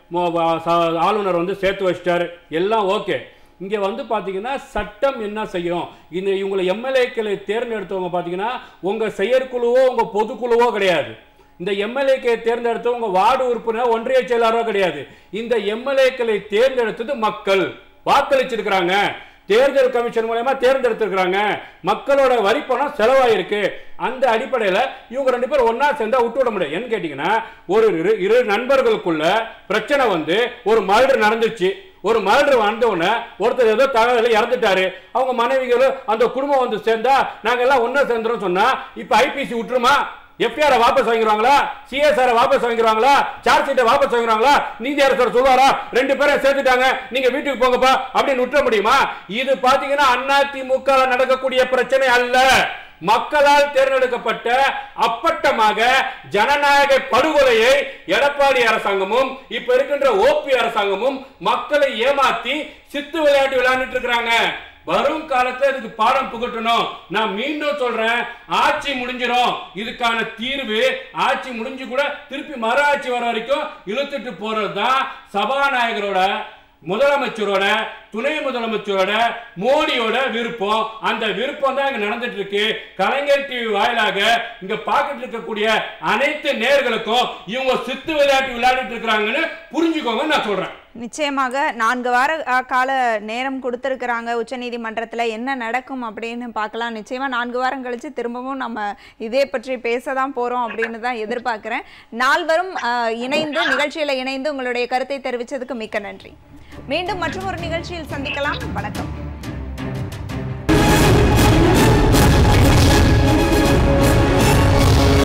மோ- வா- ச- ஆளுநர் வந்து சேர்த்து வச்சிட்டாரு எல்லாம் ஓகே இங்கே வந்து பார்த்தீங்கன்னா சட்டம் என்ன செய்யும் இந்த இவங்களை எம்எல்ஏக்களை தேர்ந்தெடுத்தவங்க பார்த்தீங்கன்னா உங்கள் செயற்குழுவோ உங்கள் பொதுக்குழுவோ கிடையாது இந்த எம்எல்ஏக்களை தேர்ந்தெடுத்த உங்க வார்டு உறுப்பினர் ஒன்றிய செயலாளரோ கிடையாது இந்த எம்எல்ஏக்களை தேர்ந்தெடுத்தது மக்கள் வாக்களிச்சிருக்கிறாங்க தேர்தல் கமிஷன் மூலயமா தேர்ந்தெடுத்திருக்கிறாங்க மக்களோட வரிப்பணம் செலவாயிருக்கு அந்த அடிப்படையில் இவங்க ரெண்டு பேரும் ஒண்ணா சேர்ந்தா விட்டு விட முடியாது என்ன கேட்டிங்கன்னா ஒரு இரு இரு நண்பர்களுக்குள்ள பிரச்சனை வந்து ஒரு மர்டர் நடந்துச்சு ஒரு மர்டர் வந்த உடனே ஒருத்தர் ஏதோ தகவல் இறந்துட்டாரு அவங்க மனைவிகளும் அந்த குடும்பம் வந்து சேர்ந்தா நாங்க எல்லாம் ஒண்ணா சேர்ந்துரும் சொன்னா இப்ப ஐபிசி விட்டுருமா எஃப்ஐஆர் வாபஸ் வாங்கிடுவாங்களா சிஎஸ்ஆர் வாபஸ் வாங்கிடுவாங்களா சார்ஜ் ஷீட்டை வாபஸ் வாங்கிடுவாங்களா நீதி அரசர் சொல்லுவாரா ரெண்டு பேரும் சேர்த்துட்டாங்க நீங்க வீட்டுக்கு போங்கப்பா அப்படின்னு விட்டுற முடியுமா இது பாத்தீங்கன்னா அதிமுக நடக்கக்கூடிய பிரச்சனை அல்ல மக்களால் தேர்ந்தெடுக்கப்பட்ட அப்பட்டமாக ஜனநாயக படுகொலையை எடப்பாடி அரசாங்கமும் இப்ப இருக்கின்ற ஓபி அரசாங்கமும் மக்களை ஏமாத்தி சித்து விளையாட்டு விளையாண்டுட்டு இருக்கிறாங்க வரும் காலத்துல இதுக்கு பாடம் புகட்டணும் நான் மீண்டும் சொல்றேன் ஆட்சி முடிஞ்சிரும் இதுக்கான தீர்வு ஆட்சி முடிஞ்சு கூட திருப்பி மறு ஆட்சி வர வரைக்கும் இழுத்துட்டு போறதுதான் சபாநாயகரோட முதலமைச்சரோட துணை முதலமைச்சரோட மோடியோட விருப்பம் அந்த விருப்பம் தான் இங்க நடந்துட்டு இருக்கு கலைஞர் டிவி வாயிலாக இங்க பார்த்துட்டு இருக்கக்கூடிய அனைத்து நேர்களுக்கும் இவங்க சித்து விளையாட்டு விளையாடிட்டு இருக்கிறாங்கன்னு புரிஞ்சுக்கோங்க நான் சொல்றேன் நிச்சயமாக நான்கு வார அ, கால நேரம் கொடுத்துருக்குறாங்க உச்சநீதிமன்றத்தில் என்ன நடக்கும் அப்படின்னு பார்க்கலாம் நிச்சயமாக நான்கு வாரம் கழித்து திரும்பவும் நம்ம இதே பற்றி பேச தான் போகிறோம் அப்படின்னு தான் எதிர்பார்க்குறேன் நால்வரும் அ, இணைந்து நிகழ்ச்சியில் இணைந்து உங்களுடைய கருத்தை தெரிவித்ததுக்கு மிக்க நன்றி மீண்டும் மற்றும் ஒரு நிகழ்ச்சியில் சந்திக்கலாம் வணக்கம்